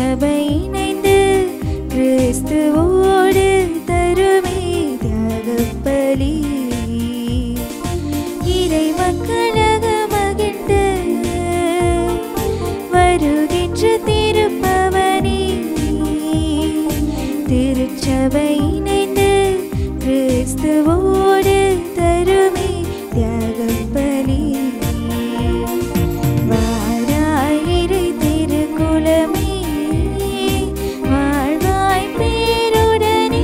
திருச்சபை இணைந்து கிறிஸ்துவோடு தருமே தியாகப்பலி இறை மக்களாக மகிழ்ந்து வருகின்ற திருப்பவனி திருச்சபை இணைந்து கிறிஸ்துவோடு தருமே தியாகப்பலி வாராயிரை திருக்குலமே வாழ்வாய் பேருடனே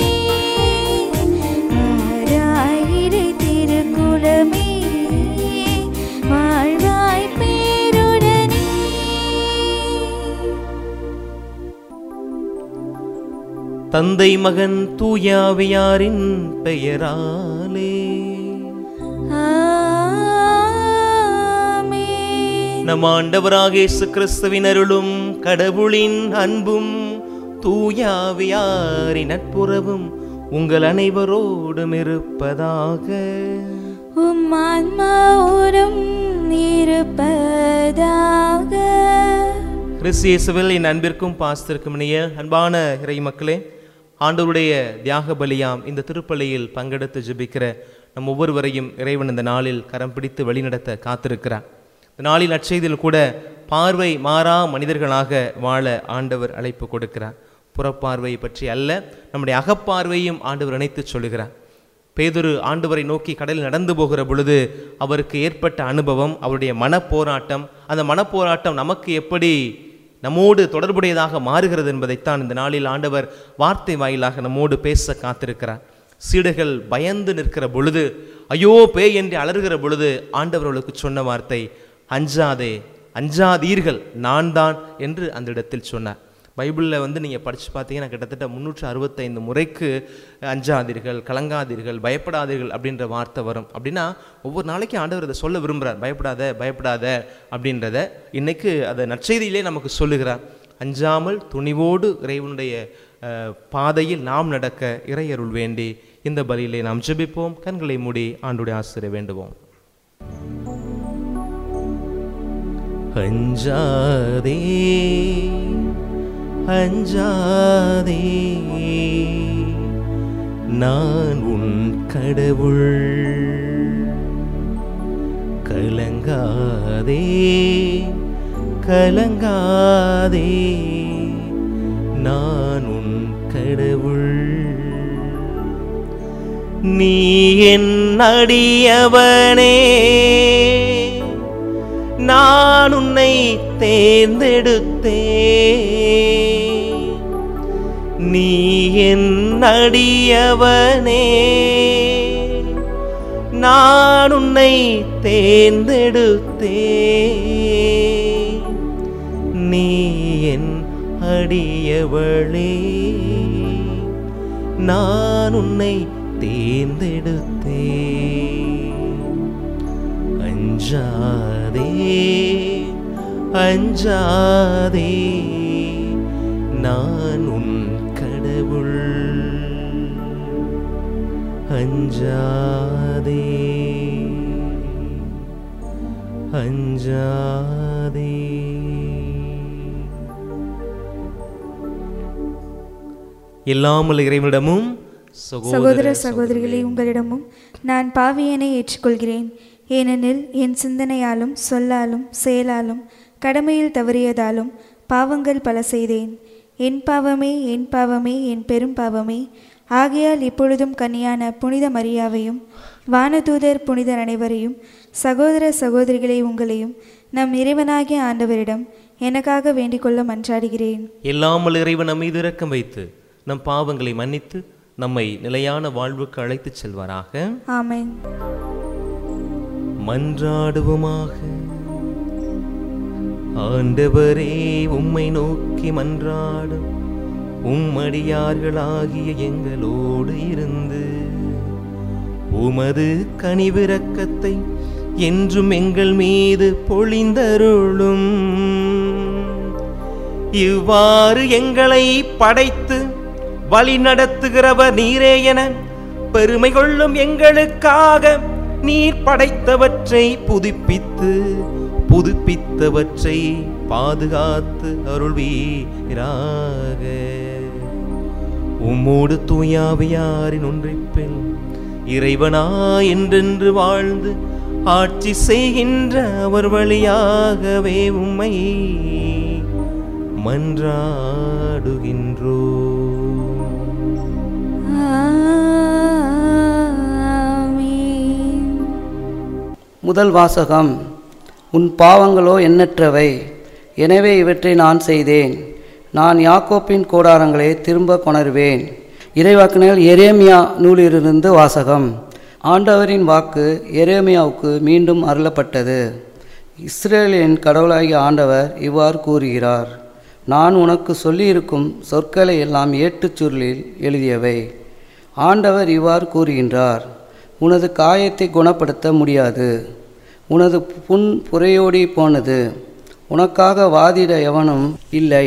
வாராயிரை திருக்குலமே வாழ்வாய் பேருடனே தந்தை மகன் தூயாவியாரின் பெயராலே ஆமென். நம் ஆண்டவராக இயேசு கிறிஸ்துவின் அருளும் கடவுளின் அன்பும் தூயாவியாரின் நட்புறவும் உங்கள் அனைவரோடும் இருப்பதாக உம் ஆன்மாவோடும் இருப்பதாக கிறிஸ்தியேசுவில் என் அன்பிற்கும் பாசத்திற்கும் இணைய அன்பான இறை மக்களே ஆண்டவருடைய தியாக பலியாம் இந்த திருப்பலியில் பங்கெடுத்து ஜெபிக்கிற நம் ஒவ்வொருவரையும் இறைவன் இந்த நாளில் கரம் பிடித்து வழிநடத்த காத்திருக்கிறார் இந்த நாளில் நற்செய்தியில் கூட பார்வை மாறா மனிதர்களாக வாழ ஆண்டவர் அழைப்பு கொடுக்கிறார் புறப்பார்வை பற்றி அல்ல நம்முடைய அகப்பார்வையும் ஆண்டவர் இணைத்து சொல்லுகிறார் பேதுரு ஆண்டவரை நோக்கி கடலில் நடந்து போகிற பொழுது அவருக்கு ஏற்பட்ட அனுபவம் அவருடைய மனப்போராட்டம் அந்த மனப்போராட்டம் நமக்கு எப்படி நம்மோடு தொடர்புடையதாக மாறுகிறது என்பதைத்தான் இந்த நாளில் ஆண்டவர் வார்த்தை வாயிலாக நம்மோடு பேச காத்திருக்கிறார் சீடர்கள் பயந்து நிற்கிற பொழுது ஐயோ பேய் என்று அலறுகிற பொழுது ஆண்டவர் அவர்களுக்கு சொன்ன வார்த்தை அஞ்சாதே அஞ்சாதீர்கள் நான் தான் என்று அந்த இடத்தில் சொன்னார் பைபிளில் வந்து நீங்கள் படித்து பார்த்தீங்கன்னா கிட்டத்தட்ட முந்நூற்று அறுபத்தைந்து முறைக்கு அஞ்சாதீர்கள் கலங்காதீர்கள் பயப்படாதீர்கள் அப்படின்ற வார்த்தை வரும் அப்படின்னா ஒவ்வொரு நாளைக்கும் ஆண்டவர் இதை சொல்ல விரும்புகிறார் பயப்படாத பயப்படாத அப்படின்றத இன்னைக்கு அதை நற்செய்தியிலே நமக்கு சொல்லுகிறார் அஞ்சாமல் துணிவோடு இறைவனுடைய அஹ், பாதையில் நாம் நடக்க இறையருள் வேண்டி இந்த பலியிலே நாம் ஜெபிப்போம் கண்களை மூடி ஆண்டுடைய ஆசிரியர் வேண்டுவோம் அஞ்சாதே அஞ்சாதே நான் உன் கடவுள் கலங்காதே கலங்காதே நான் உன் கடவுள் நீ என் அடியவனே நான் உன்னை தேர்ந்தெடுத்தேன் நீ என் அடியவனே நான் உன்னை தேர்ந்தெடுத்தேன் நீ என் அடியவளே நான் உன்னை தேர்ந்தெடுத்தேன் அஞ்சாதே அஞ்சாதே நான் உன் கடவுள் அஞ்சாதே அஞ்சாதே எல்லாமல் இறைவனிடமும் சகோதர சகோதரிகளே உங்களிடமும் நான் பாவியனை ஏற்றுக்கொள்கிறேன் ஏனெனில் என் சிந்தனையாலும் சொல்லாலும் செயலாலும் கடமையில் தவறியதாலும் பாவங்கள் பல செய்தேன் என் பாவமே என் பாவமே என் பெரும் பாவமே ஆகையால் இப்பொழுதும் கன்னியான புனித மரியாவையும் வானதூதர் புனிதர் அனைவரையும் சகோதர சகோதரிகளே உங்களையும் நம் இறைவனாகிய ஆண்டவரிடம் எனக்காக வேண்டிக்கொள்ள மன்றாடுகிறேன் எல்லாமல் இறைவன் நம் மீது இரக்கம் வைத்து நம் பாவங்களை மன்னித்து நம்மை நிலையான வாழ்வுக்கு அழைத்துச் செல்வாராக ஆமென் மன்றாடுவோமாக ஆண்டவரே உம்மை நோக்கி மன்றாடும் உம்மடியார்களாகிய எங்களோடு இருந்து உமது கனிவிரக்கத்தை என்றும் எங்கள் மீது பொழிந்தருளும் இவ்வாறு எங்களை படைத்து வழி நடத்துகிறவர் நீரே என பெருமை கொள்ளும் எங்களுக்காக நீர் படைத்தவற்றை புதுப்பித்து புதுப்பித்தவற்றை பாதுகாத்து அருள்வீராக உம்மோடு தூயாவியாரின் ஒன்றிப்பில் இறைவனா என்றென்று வாழ்ந்து ஆட்சி செய்கின்ற அவர் வழியாகவே உம்மை மன்றாடுகின்றோ ஆமென். முதல் வாசகம் உன் பாவங்களோ எண்ணற்றவை எனவே இவற்றை நான் செய்தேன் நான் யாக்கோப்பின் கூடாரங்களை திரும்ப கொணர்வேன் இறைவாக்கினர் எரேமியா நூலிலிருந்து வாசகம் ஆண்டவரின் வாக்கு எரேமியாவுக்கு மீண்டும் அருளப்பட்டது இஸ்ரேலின் கடவுளாகிய ஆண்டவர் இவ்வாறு கூறுகிறார் நான் உனக்கு சொல்லியிருக்கும் சொற்களை எல்லாம் ஏட்டுச் சுருளில் எழுதியவை ஆண்டவர் இவ்வாறு கூறுகின்றார் உனது காயத்தை குணப்படுத்த முடியாது உனது புண் புரையோடி போனது உனக்காக வாதிட எவனும் இல்லை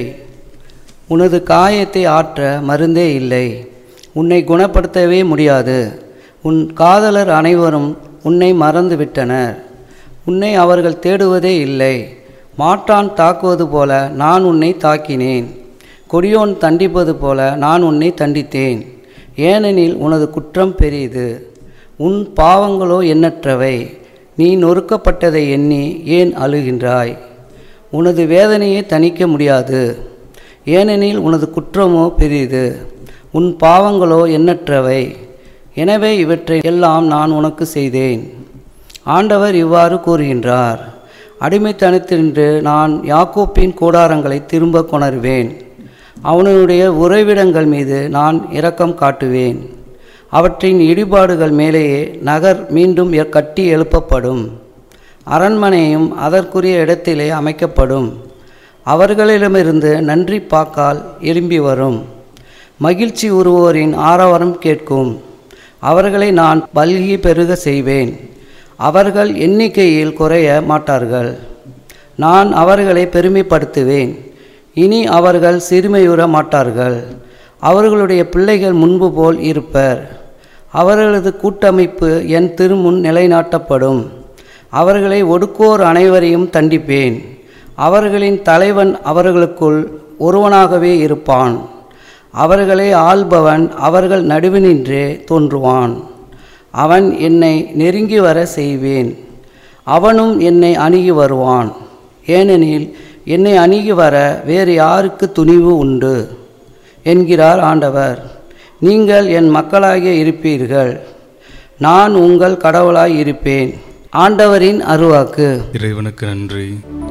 உனது காயத்தை ஆற்ற மருந்தே இல்லை உன்னை குணப்படுத்தவே முடியாது உன் காதலர் அனைவரும் உன்னை மறந்துவிட்டனர் உன்னை அவர்கள் தேடுவதே இல்லை மாற்றான் தாக்குவது போல நான் உன்னை தாக்கினேன் கொடியோன் தண்டிப்பது போல நான் உன்னை தண்டித்தேன் ஏனெனில் உனது குற்றம் பெரியது உன் பாவங்களோ எண்ணற்றவை நீ நொறுக்கப்பட்டதை எண்ணி ஏன் அழுகின்றாய் உனது வேதனையை தணிக்க முடியாது ஏனெனில் உனது குற்றமோ பெரியது உன் பாவங்களோ எண்ணற்றவை எனவே இவற்றை எல்லாம் நான் உனக்கு செய்தேன் ஆண்டவர் இவ்வாறு கூறுகின்றார் அடிமைத்தனத்தின்று நான் யாக்கோப்பின் கூடாரங்களை திரும்ப கொணர்வேன் அவனுடைய உறைவிடங்கள் மீது நான் இரக்கம் காட்டுவேன் அவற்றின் இடிபாடுகள் மேலேயே நகர் மீண்டும் எ- கட்டி எழுப்பப்படும் அரண்மனையும் அதற்குரிய இடத்திலே அமைக்கப்படும் அவர்களிடமிருந்து நன்றி பாக்கால் எழும்பி வரும் மகிழ்ச்சி உருவோரின் ஆரவாரம் கேட்கும் அவர்களை நான் பல்கி பெருக செய்வேன் அவர்கள் எண்ணிக்கையில் குறைய மாட்டார்கள் நான் அவர்களை பெருமைப்படுத்துவேன் இனி அவர்கள் சிறுமையுற மாட்டார்கள் அவர்களுடைய பிள்ளைகள் முன்பு போல் இருப்பர் அவர்களது கூட்டமைப்பு என் திருமுன் நிலைநாட்டப்படும் அவர்களை ஒடுக்கோர் அனைவரையும் தண்டிப்பேன் அவர்களின் தலைவன் அவர்களுக்குள் ஒருவனாகவே இருப்பான் அவர்களை ஆள்பவன் அவர்கள் நடுவினின்றே தோன்றுவான் அவன் என்னை நெருங்கி வர செய்வேன் அவனும் என்னை அணுகி வருவான் ஏனெனில் என்னை அணுகி வர வேறு யாருக்கு துணிவு உண்டு என்கிறார் ஆண்டவர் நீங்கள் என் மக்களாகிய இருப்பீர்கள் நான் உங்கள் கடவுளாய் இருப்பேன் ஆண்டவரின் அருவாக்கு இறைவனுக்கு நன்றி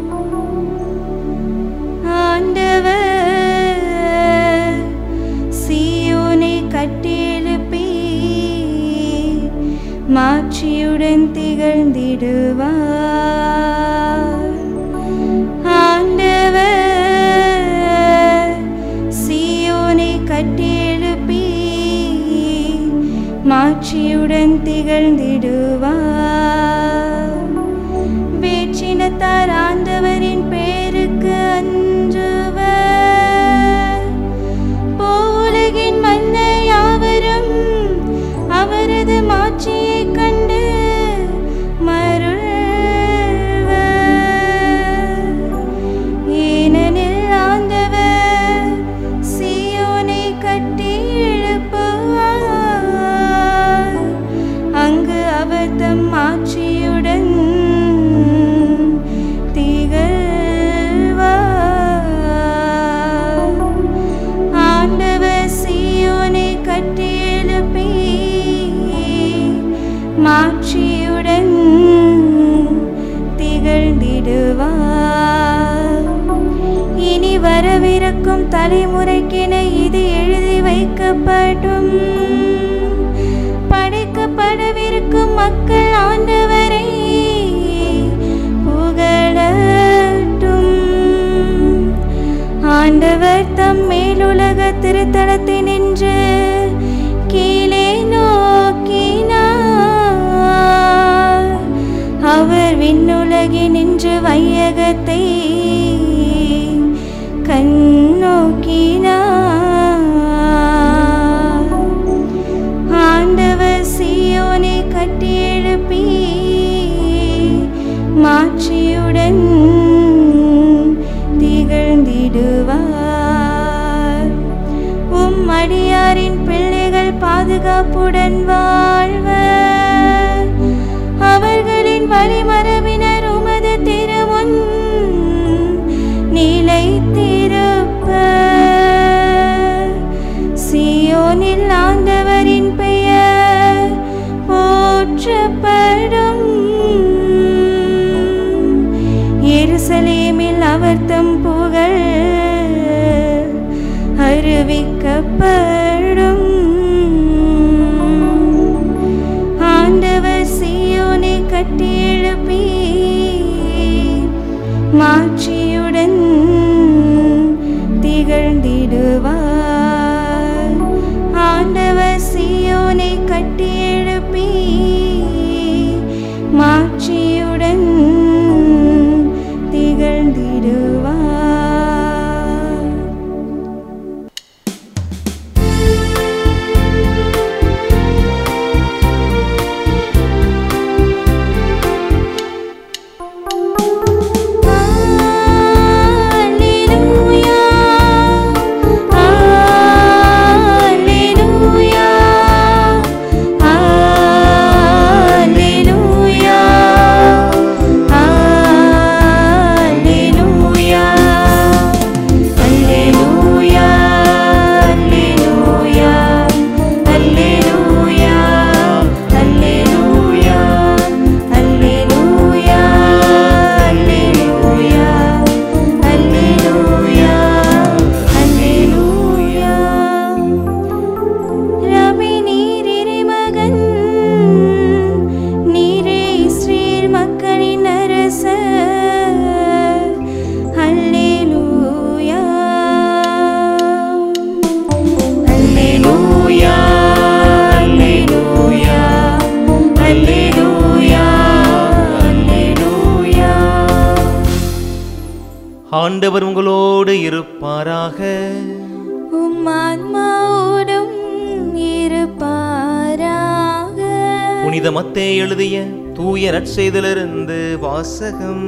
ஆண்டவர் சீயோனை கட்டியெழுப்பி மாட்சியுடன் திகழ்ந்திடுவார் ஆண்டவர் சீயோனை கட்டியெழுப்பி மாட்சியுடன் திகழ்ந்திடுவார் வேற்றினத்தார் ஆண்டவரின் பேருக்கு அஞ்சுவர் போலகின் மன்னர் யாவரும் அவரது மாட்சியைக் கண்டு மருள்வர் ஏனெனில் ஆண்டவர் சீயோனை கட்டி எழுப்புவார் அங்கு அவர் தம் ஆட்சியுடன் திகழ்வார் ஆண்டவர் சீயோனை கட்டி எழுப்பி மாட்சியுடன் திகழ்ந்திடுவார் இனி வரவிருக்கும் தலைமுறைக்கென இது எழுதி வைக்கப்படும் படைக்கப்படவிருக்கும் மக்கள் ஆண்டவரை புகழட்டும் ஆண்டவர் தம் மேலுலக திருத்தலத்தை நின்று கீழே நோக்கினார் அவர் விண்ணுலகி நின்று வையகத்தை கண்ணோக்கினார் ஆண்டவர் சீயோனை கட்டி எழுப்பி மாட்சியுடன் ஆண்டவரின் பிள்ளைகள் பாதுகாப்புடன் வாழ்வர் அவர்களின் வழிமரபினர் உமது திருமுன் நிலைத்திருப்பர் சியோனில் ஆண்டவரின் பெயர் போற்றப்படும் எருசலேமில் அவர் தம் புகழ் அறிவிக்கப்படும் ஆண்டவர் சியோனை கட்டி எழுப்பி மாட்சியுடன் திகழ்ந்திடுவார் ஆண்டவர் சியோனை கட்டி எழுப்பி மாட்சியுடன் திகழ்ந்திடுவார் Alleluia Alleluia Alleluia Alleluia Alleluia Alleluia Alleluia Alleluia Alleluia Alleluia Alleluia ரபி நீரிரை மகன் நீரே இஸ்ரேல் மக்களின் அரசர் அல்லேலூயா அல்லேலூயா அல்லேலூயா அல்லேலூயா அல்லேலூயா ஆண்டவர் உங்களோடு இருப்பாராக உம் ஆன்மாவோடும் இருப்பாராக புனித மத்தே எழுதிய தூய நற்செய்திலிருந்து வாசகம்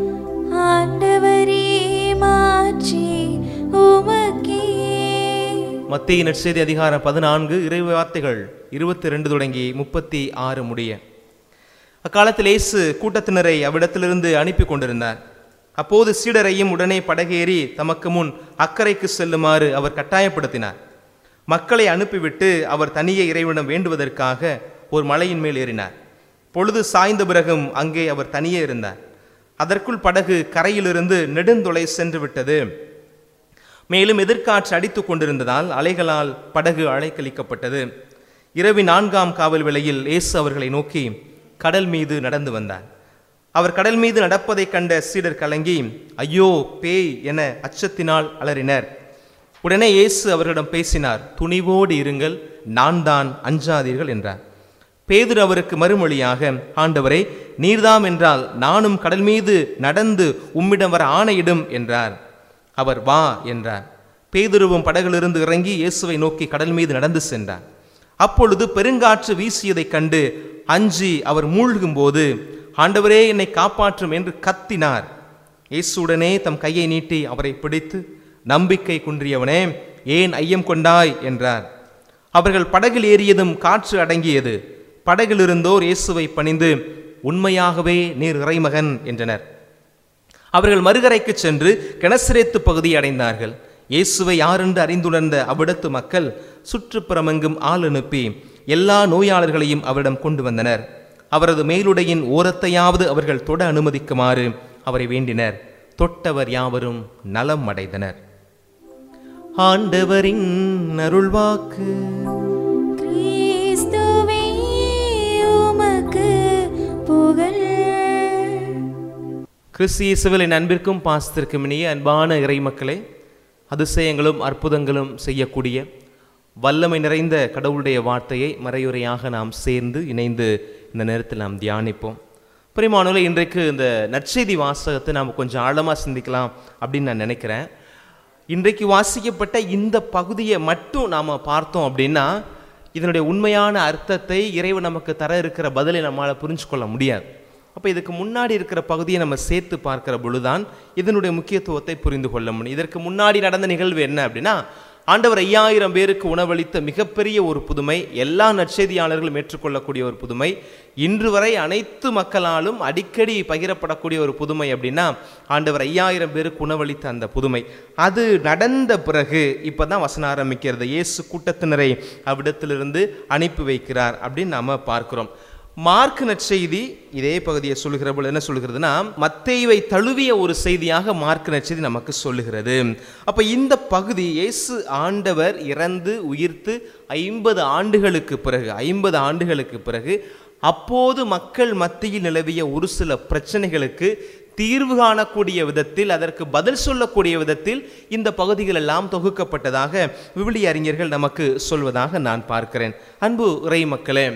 ஆண்டவரே மாட்சி உமக்கே மத்திய நற்செய்தி அதிகாரம் பதினான்கு இறை வார்த்தைகள் இருபத்தி ரெண்டு தொடங்கி முப்பத்தி ஆறு முடிய அக்காலத்தில் இயேசு கூட்டத்தினரை அவ்விடத்திலிருந்து அனுப்பி கொண்டிருந்தார் அப்போது சீடரையும் உடனே படகேறி தமக்கு முன் அக்கறைக்கு செல்லுமாறு அவர் கட்டாயப்படுத்தினார் மக்களை அனுப்பிவிட்டு அவர் தனியே இறைவனிடம் வேண்டுவதற்காக ஒரு மலையின் மேல் ஏறினார் பொழுது சாய்ந்த பிறகும் அங்கே அவர் தனியே இருந்தார் அதற்குள் படகு கரையிலிருந்து நெடுந்தொலை சென்று விட்டது மேலும் எதிர்காற்று அடித்துக் கொண்டிருந்ததால் அலைகளால் படகு அலைக்கழிக்கப்பட்டது இரவி நான்காம் காவல் வேளையில் இயேசு அவர்களை நோக்கி கடல் மீது நடந்து வந்தார் அவர் கடல் மீது நடப்பதைக் கண்ட சீடர் கலங்கி ஐயோ பேய் என அச்சத்தினால் அலறினர் உடனே இயேசு அவர்களிடம் பேசினார் துணிவோடு இருங்கள் நான் தான் அஞ்சாதீர்கள் என்றார் பேதுரு அவருக்கு மறுமொழியாக ஆண்டவரே நீர்தாம் என்றால் நானும் கடல் மீது நடந்து உம்மிடம் வர ஆணையிடும் என்றார் அவர் வா என்றார் பேதுருவும் படகிலிருந்து இறங்கி இயேசுவை நோக்கி கடல் மீது நடந்து சென்றார் அப்பொழுது பெருங்காற்று வீசியதைக் கண்டு அஞ்சி அவர் மூழ்கும்போது ஆண்டவரே என்னை காப்பாற்றும் என்று கத்தினார் இயேசுடனே தம் கையை நீட்டி அவரை பிடித்து நம்பிக்கை குன்றியவனே ஏன் ஐயம் கொண்டாய் என்றார் அவர்கள் படகில் ஏறியதும் காற்று அடங்கியது படகிலிருந்தோர் இயேசுவை பணிந்து உண்மையாகவே நீர் இறைமகன் என்றனர் அவர்கள் மறுகரைக்கு சென்று கெனசரேத்து பகுதியை அடைந்தார்கள் இயேசுவை யாரென்று அறிந்துணர்ந்த அவ்விடத்து மக்கள் சுற்றுப்புறமெங்கும் ஆள் அனுப்பி எல்லா நோயாளர்களையும் அவரிடம் கொண்டு வந்தனர் அவரது மேலுடையின் ஓரத்தையாவது அவர்கள் தொட அனுமதிக்குமாறு அவரை வேண்டினர் தொட்டவர் யாவரும் நலம் அடைந்தனர் ஆண்டவரின் அருள்வாக்கு கிறிஸ்துவே உமக்கு புகழ் கிறிஸ்து இயேசுவின் அன்பிற்கும் பாசத்திற்கும் இனிய அன்பான இறைமக்களே அதிசயங்களும் அற்புதங்களும் செய்யக்கூடிய வல்லமை நிறைந்த கடவுளுடைய வார்த்தையை மறையுறையாக நாம் சேர்ந்து இணைந்து இந்த நேரத்தில் நாம் தியானிப்போம் பிரிமானோல இன்றைக்கு இந்த நற்செய்தி வாசகத்தை நாம் கொஞ்சம் ஆழமாக சிந்திக்கலாம் அப்படின்னு நான் நினைக்கிறேன் இன்றைக்கு வாசிக்கப்பட்ட இந்த பகுதியை மட்டும் நாம் பார்த்தோம் அப்படின்னா இதனுடைய உண்மையான அர்த்தத்தை இறைவன் நமக்கு தர இருக்கிற பதிலை நம்மளால் புரிஞ்சு கொள்ள முடியாது அப்போ இதுக்கு முன்னாடி இருக்கிற பகுதியை நம்ம சேர்த்து பார்க்கிற பொழுதுதான் இதனுடைய முக்கியத்துவத்தை புரிந்து கொள்ள முடியும் இதற்கு முன்னாடி நடந்த நிகழ்வு என்ன அப்படின்னா ஆண்டவர் ஐயாயிரம் பேருக்கு உணவளித்த மிகப்பெரிய ஒரு புதுமை எல்லா நற்செய்தியாளர்களும் ஏற்றுக்கொள்ளக்கூடிய ஒரு புதுமை இன்று வரை அனைத்து மக்களாலும் அடிக்கடி பகிரப்படக்கூடிய ஒரு புதுமை அப்படின்னா ஆண்டவர் ஐயாயிரம் பேருக்கு உணவளித்த அந்த புதுமை அது நடந்த பிறகு இப்போ தான் வசனம் ஆரம்பிக்கிறது இயேசு கூட்டத்தினரை அவ்விடத்திலிருந்து அனுப்பி வைக்கிறார் அப்படின்னு நாம பார்க்கிறோம் மார்க் நற்செய்தி இதே பகுதியை சொல்லுகிற போது என்ன சொல்லுகிறதுனா மத்தேயுவை தழுவிய ஒரு செய்தியாக மார்க் நற்செய்தி நமக்கு சொல்லுகிறது அப்ப இந்த பகுதி இயேசு ஆண்டவர் இறந்து உயிர்த்து ஐம்பது ஆண்டுகளுக்கு பிறகு ஐம்பது ஆண்டுகளுக்கு பிறகு அப்போது மக்கள் மத்தியில் நிலவிய ஒரு சில பிரச்சனைகளுக்கு தீர்வு காணக்கூடிய விதத்தில் அதற்கு பதில் சொல்லக்கூடிய விதத்தில் இந்த பகுதிகள் எல்லாம் தொகுக்கப்பட்டதாக விவிலிய அறிஞர்கள் நமக்கு சொல்வதாக நான் பார்க்கிறேன் அன்பு இறை மக்களே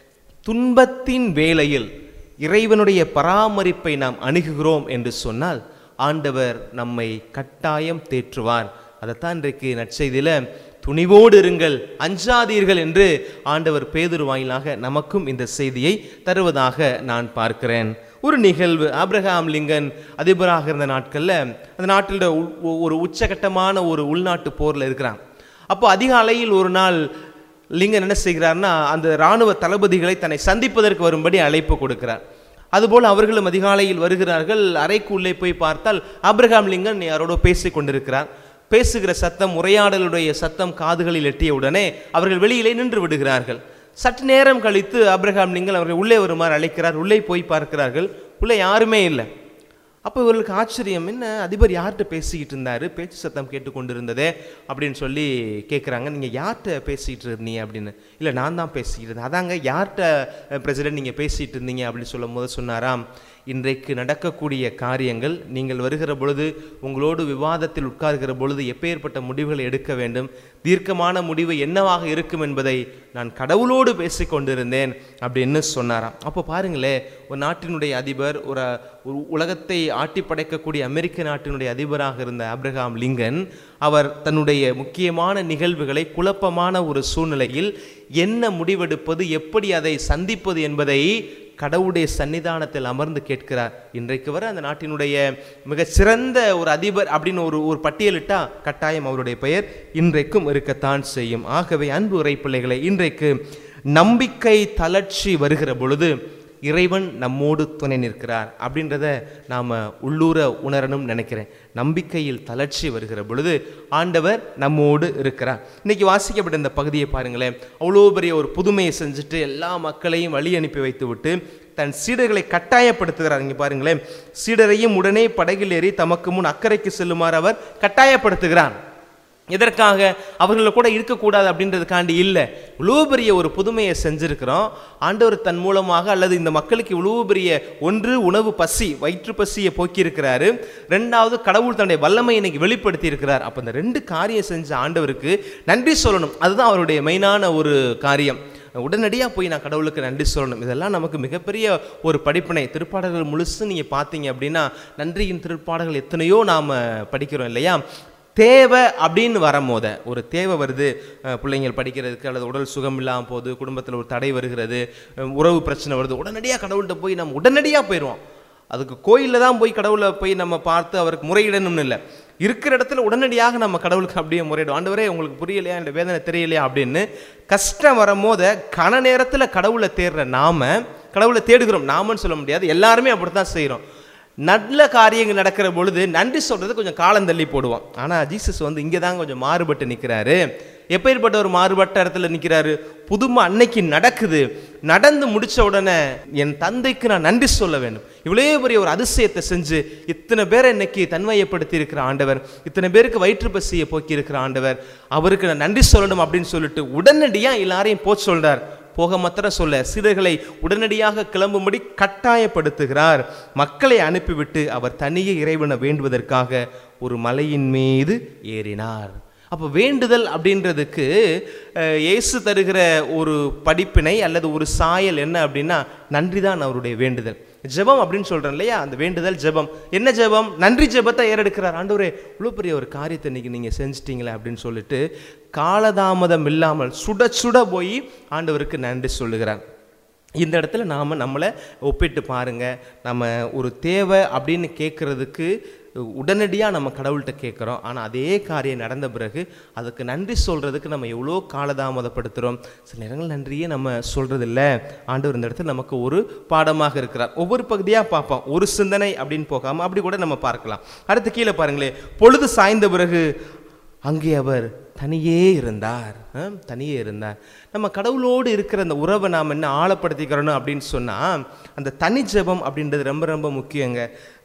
துன்பத்தின் வேளையில் இறைவனுடைய பராமரிப்பை நாம் அணுகுகிறோம் என்று சொன்னால் ஆண்டவர் நம்மை கட்டாயம் தேற்றுவார் அதைத்தான் இன்றைக்கு நற்செய்தியில் துணிவோடு இருங்கள் அஞ்சாதீர்கள் என்று ஆண்டவர் பேதுரு வாயிலாக நமக்கும் இந்த செய்தியை தருவதாக நான் பார்க்கிறேன் ஒரு நிகழ்வு ஆப்ரஹாம் லிங்கன் அதிபராக இருந்த நாட்களில் அந்த நாட்டில் உ- ஒரு உச்சகட்டமான ஒரு உள்நாட்டு போரில் இருக்கிறான் அப்போ அதிகாலையில் ஒரு நாள் லிங்கன் என்ன செய்கிறார்னா அந்த இராணுவ தளபதிகளை தன்னை சந்திப்பதற்கு வரும்படி அழைப்பு கொடுக்கிறார் அதுபோல் அவர்களும் அதிகாலையில் வருகிறார்கள் அறைக்கு உள்ளே போய் பார்த்தால் ஆபிரகாம் லிங்கன் யாரோட பேசிக் கொண்டிருக்கிறார் பேசுகிற சத்தம் உரையாடலுடைய சத்தம் காதுகளில் எட்டிய உடனே அவர்கள் வெளியிலே நின்று விடுகிறார்கள் சற்று நேரம் கழித்து ஆபிரகாம் லிங்கன் அவர்கள் உள்ளே வருமாறு அழைக்கிறார் உள்ளே போய் பார்க்கிறார்கள் உள்ளே யாருமே இல்லை அப்போ இவர்களுக்கு ஆச்சரியம் என்ன அதிபர் யார்கிட்ட பேசிக்கிட்டு இருந்தாரு பேச்சு சத்தம் கேட்டுக்கொண்டிருந்ததே அப்படின்னு சொல்லி கேட்குறாங்க நீங்கள் யார்கிட்ட பேசிகிட்டு இருந்தீங்க அப்படின்னு இல்லை நான் தான் பேசிக்கிட்டு இருந்தேன் அதாங்க யார்கிட்ட பிரசிடென்ட் நீங்கள் பேசிகிட்டு இருந்தீங்க அப்படின்னு சொல்லும் போது சொன்னாராம் இன்றைக்கு நடக்கக்கூடிய காரியங்கள் நீங்கள் வருகிற பொழுது உங்களோடு விவாதத்தில் உட்கார்கிற பொழுது எப்பேற்பட்ட முடிவுகளை எடுக்க வேண்டும் தீர்க்கமான முடிவு என்னவாக இருக்கும் என்பதை நான் கடவுளோடு பேசிக் கொண்டிருந்தேன் அப்படின்னு சொன்னாராம் அப்போ பாருங்களேன் ஒரு நாட்டினுடைய அதிபர் ஒரு ஒரு உலகத்தை ஆட்டி படைக்கக்கூடிய அமெரிக்க நாட்டினுடைய அதிபராக இருந்த ஆப்ரஹாம் லிங்கன் அவர் தன்னுடைய முக்கியமான நிகழ்வுகளை குழப்பமான ஒரு சூழ்நிலையில் என்ன முடிவெடுப்பது எப்படி அதை சந்திப்பது என்பதை கடவுளுடைய சன்னிதானத்தில் அமர்ந்து கேட்கிறார் இன்றைக்கு வரை அந்த நாட்டினுடைய மிகச் சிறந்த ஒரு அதிபர் அப்படின்னு ஒரு ஒரு பட்டியலிட்டா கட்டாயம் அவருடைய பெயர் இன்றைக்கும் இருக்கத்தான் செய்யும் ஆகவே அன்பு உரை பிள்ளைகளை இன்றைக்கு நம்பிக்கை தளர்ச்சி வருகிற பொழுது இறைவன் நம்மோடு துணை நிற்கிறார் அப்படின்றத நாம் உள்ளூர உணரணும் நினைக்கிறேன் நம்பிக்கையில் தளர்ச்சி வருகிற பொழுது ஆண்டவர் நம்மோடு இருக்கிறார் இன்னைக்கு வாசிக்கப்பட்ட இந்த பகுதியை பாருங்களேன் அவ்வளோ பெரிய ஒரு புதுமையை செஞ்சுட்டு எல்லா மக்களையும் வழி அனுப்பி வைத்து விட்டு தன் சீடர்களை கட்டாயப்படுத்துகிறார் இங்கே பாருங்களேன் சீடரையும் உடனே படகில் ஏறி தமக்கு முன் அக்கறைக்கு செல்லுமாறு அவர் கட்டாயப்படுத்துகிறார் எதற்காக அவர்களை கூட இருக்கக்கூடாது அப்படின்றதுக்காண்டி இல்லை இவ்வளோ பெரிய ஒரு புதுமையை செஞ்சிருக்கிறோம் ஆண்டவர் தன் மூலமாக அல்லது இந்த மக்களுக்கு இவ்வளோ பெரிய ஒன்று உணவு பசி வயிற்று பசியை போக்கியிருக்கிறாரு ரெண்டாவது கடவுள் தன்னுடைய வல்லமை இன்னைக்கு வெளிப்படுத்தி இருக்கிறார் அப்போ இந்த ரெண்டு காரியம் செஞ்ச ஆண்டவருக்கு நன்றி சொல்லணும் அதுதான் அவருடைய மெயினான ஒரு காரியம் உடனடியாக போய் நான் கடவுளுக்கு நன்றி சொல்லணும் இதெல்லாம் நமக்கு மிகப்பெரிய ஒரு படிப்பினை திருப்பாடல்கள் முழுசு நீங்கள் பார்த்தீங்க அப்படின்னா நன்றியின் திருப்பாடல்கள் எத்தனையோ நாம் படிக்கிறோம் இல்லையா தேவை அப்படின்னு வரும்போத ஒரு தேவை வருது அஹ், பிள்ளைங்கள் படிக்கிறதுக்கு அல்லது உடல் சுகம் இல்லாமல் போகுது குடும்பத்தில் ஒரு தடை வருகிறது அஹ், உறவு பிரச்சனை வருது உடனடியாக கடவுள்கிட்ட போய் நம்ம உடனடியாக போயிடுவோம் அதுக்கு கோயிலில் தான் போய் கடவுளை போய் நம்ம பார்த்து அவருக்கு முறையிடணும்னு இல்லை இருக்கிற இடத்துல உடனடியாக நம்ம கடவுளுக்கு அப்படியே முறையிடும் ஆண்டவரே உங்களுக்கு புரியலையா இந்த வேதனை தெரியலையா அப்படின்னு கஷ்டம் வரும்போது கன நேரத்தில் கடவுளை தேடுற நாம கடவுளை தேடுகிறோம் நாமன்னு சொல்ல முடியாது எல்லாருமே அப்படித்தான் செய்கிறோம் நல்ல காரியங்கள் நடக்கிற பொழுது நன்றி சொல்றது கொஞ்சம் காலம் தள்ளி போடுவோம் ஆனால் ஜீசஸ் வந்து இங்கே தான் கொஞ்சம் மாறுபட்டு நிற்கிறாரு எப்பேற்பட்ட ஒரு மாறுபட்ட இடத்துல நிற்கிறாரு புதுமை அன்னைக்கு நடக்குது நடந்து முடிச்ச உடனே என் தந்தைக்கு நான் நன்றி சொல்ல வேண்டும் இவ்வளோ பெரிய ஒரு அதிசயத்தை செஞ்சு இத்தனை பேரை இன்னைக்கு தன்மையப்படுத்தி இருக்கிற ஆண்டவர் இத்தனை பேருக்கு வயிற்று பசியை போக்கி இருக்கிற ஆண்டவர் அவருக்கு நான் நன்றி சொல்லணும் அப்படின்னு சொல்லிட்டு உடனடியாக எல்லாரையும் போச் சொல்றார் போக மாத்திரம் சொல்ல சீடர்களை உடனடியாக கிளம்பும்படி கட்டாயப்படுத்துகிறார் மக்களை அனுப்பிவிட்டு அவர் தனியே இறைவனை வேண்டுவதற்காக ஒரு மலையின் மீது ஏறினார் அப்போ வேண்டுதல் அப்படின்றதுக்கு அஹ், இயேசு தருகிற ஒரு படிப்பினை அல்லது ஒரு சாயல் என்ன அப்படின்னா நன்றி தான் அவருடைய வேண்டுதல் ஜெபம் அப்படின்னு சொல்றேன் இல்லையா அந்த வேண்டுதல் ஜெபம் என்ன ஜெபம் நன்றி ஜெபத்தை ஏறெடுக்கிறார் ஆண்டவரே இவ்வளோ பெரிய ஒரு காரியத்தை இன்னைக்கு நீங்கள் செஞ்சிட்டீங்களே அப்படின்னு சொல்லிட்டு காலதாமதம் இல்லாமல் சுட சுட போய் ஆண்டவருக்கு நன்றி சொல்லுகிறார் இந்த இடத்துல நாம் நம்மளை ஒப்பிட்டு பாருங்க நம்ம ஒரு தேவை அப்படின்னு கேட்குறதுக்கு உடனடியாக நம்ம கடவுள்கிட்ட கேட்குறோம் ஆனால் அதே காரியம் நடந்த பிறகு அதுக்கு நன்றி சொல்கிறதுக்கு நம்ம எவ்வளோ காலதாமதப்படுத்துகிறோம் சில நேரங்கள் நன்றியே நம்ம சொல்கிறதில்ல ஆண்டவர் இந்த இடத்துல நமக்கு ஒரு பாடமாக இருக்கிறார் ஒவ்வொரு பகுதியாக பார்ப்போம் ஒரு சிந்தனை அப்படின்னு போகாமல் அப்படி கூட நம்ம பார்க்கலாம் அடுத்து கீழே பாருங்களேன் பொழுது சாய்ந்த பிறகு அங்கே அவர் தனியே இருந்தார் ஆ, தனியே இருந்தார் நம்ம கடவுளோடு இருக்கிற அந்த உறவை நாம் என்ன ஆழப்படுத்திக்கிறோம் அப்படின்னு சொன்னால் அந்த தனி ஜெபம் அப்படின்றது ரொம்ப ரொம்ப முக்கியங்க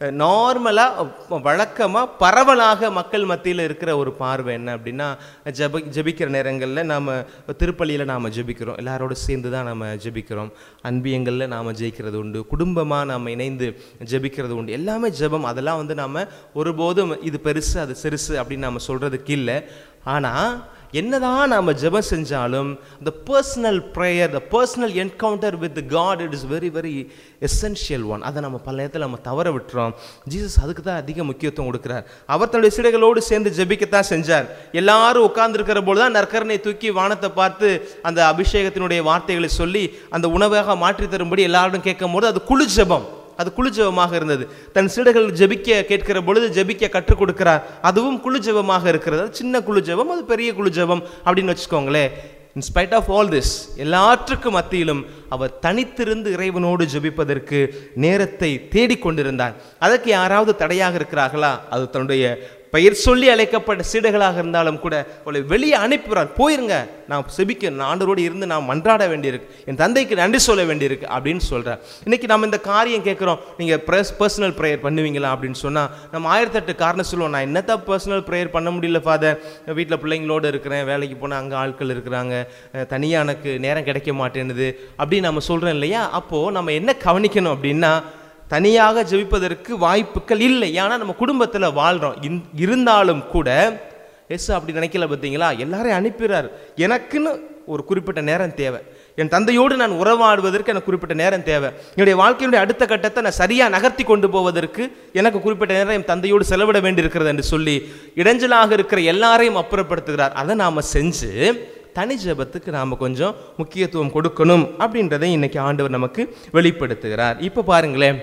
நார்மலாக வழக்கமாக பரவலாக மக்கள் மத்தியில் இருக்கிற ஒரு பார்வை என்ன அப்படின்னா ஜெப ஜெபிக்கிற நேரங்களில் நாம் திருப்பலியில் நாம் ஜெபிக்கிறோம் எல்லாரோட சேர்ந்து தான் நாம் ஜெபிக்கிறோம் அன்பியங்களில் நாம் ஜெயிக்கிறது உண்டு குடும்பமாக நாம் இணைந்து ஜெபிக்கிறது உண்டு எல்லாமே ஜெபம் அதெல்லாம் வந்து நாம் ஒருபோதும் இது பெருசு அது சிறுசு அப்படின்னு நாம் சொல்கிறதுக்கு இல்லை ஆனால் என்னதான் நாம் ஜெபம் செஞ்சாலும் the personal prayer the personal encounter with God it is very very essential one அதை நம்ம பல நேரத்தில் நம்ம தவற விட்டுறோம் ஜீசஸ் அதுக்கு தான் அதிக முக்கியத்துவம் கொடுக்கிறார் அவர் தன்னுடைய சீடர்களோடு சேர்ந்து ஜெபிக்கத்தான் செஞ்சார் எல்லாரும் உட்கார்ந்துருக்கிற போது தான் நற்கரனை தூக்கி வானத்தை பார்த்து அந்த அபிஷேகத்தினுடைய வார்த்தைகளை சொல்லி அந்த உணவாக மாற்றி தரும்படி எல்லாரும் கேட்கும் போது அது குழு ஜெபம் அது குழு ஜெபமாக இருந்தது தன் சீடர்கள் ஜெபிக்க கேட்கிற பொழுது ஜெபிக்க கற்றுக் கொடுக்கிறார் அதுவும் குழு ஜெபமாக இருக்கிறது அது சின்ன குழு ஜெபம் அது பெரிய குழு ஜெபம் அப்படின்னு வச்சுக்கோங்களேன் in spite of all this எல்லாற்றுக்கும் மத்தியிலும் அவர் தனித்திருந்து இறைவனோடு ஜெபிப்பதற்கு நேரத்தை தேடிக்கொண்டிருந்தார் அதற்கு யாராவது தடையாக இருக்கிறார்களா அது தன்னுடைய பெயர் சொல்லி அழைக்கப்பட்ட சீடர்களாக இருந்தாலும் கூட அவளை வெளியே அனுப்புகிறார் போயிருங்க நான் செபிக்க நான் ஆண்டவரோடு இருந்து நான் மன்றாட வேண்டியிருக்கு என் தந்தைக்கு நன்றி சொல்ல வேண்டியிருக்கு அப்படின்னு சொல்கிறார் இன்னைக்கு நம்ம இந்த காரியம் கேட்குறோம் நீங்கள் ப்ரெஸ் பர்சனல் ப்ரேயர் பண்ணுவீங்களா அப்படின்னு சொன்னால் நம்ம ஆயிரத்தெட்டு காரணம் சொல்லுவோம் நான் என்னத்தான் பர்சனல் ப்ரேயர் பண்ண முடியல ஃபாதர் வீட்டில் பிள்ளைங்களோடு இருக்கிறேன் வேலைக்கு போனால் அங்கே ஆட்கள் இருக்கிறாங்க தனியாக எனக்கு நேரம் கிடைக்க மாட்டேனுது அப்படின்னு நம்ம சொல்கிறோம் இல்லையா அப்போது நம்ம என்ன கவனிக்கணும் அப்படின்னா தனியாக ஜெபிப்பதற்கு வாய்ப்புகள் இல்லை ஏன்னா நம்ம குடும்பத்தில் வாழ்கிறோம் இன் இருந்தாலும் கூட எஸ் அப்படி நினைக்கல பார்த்தீங்களா எல்லாரையும் அனுப்பிடுறார் எனக்குன்னு ஒரு குறிப்பிட்ட நேரம் தேவை என் தந்தையோடு நான் உறவாடுவதற்கு எனக்கு குறிப்பிட்ட நேரம் தேவை என்னுடைய வாழ்க்கையினுடைய அடுத்த கட்டத்தை நான் சரியாக நகர்த்தி கொண்டு போவதற்கு எனக்கு குறிப்பிட்ட நேரம் என் தந்தையோடு செலவிட வேண்டியிருக்கிறது என்று சொல்லி இடைஞ்சலாக இருக்கிற எல்லாரையும் அப்புறப்படுத்துகிறார் அதை நாம் செஞ்சு தனி ஜெபத்துக்கு நாம் கொஞ்சம் முக்கியத்துவம் கொடுக்கணும் அப்படின்றதை இன்னைக்கு ஆண்டவர் நமக்கு வெளிப்படுத்துகிறார் இப்போ பாருங்களேன்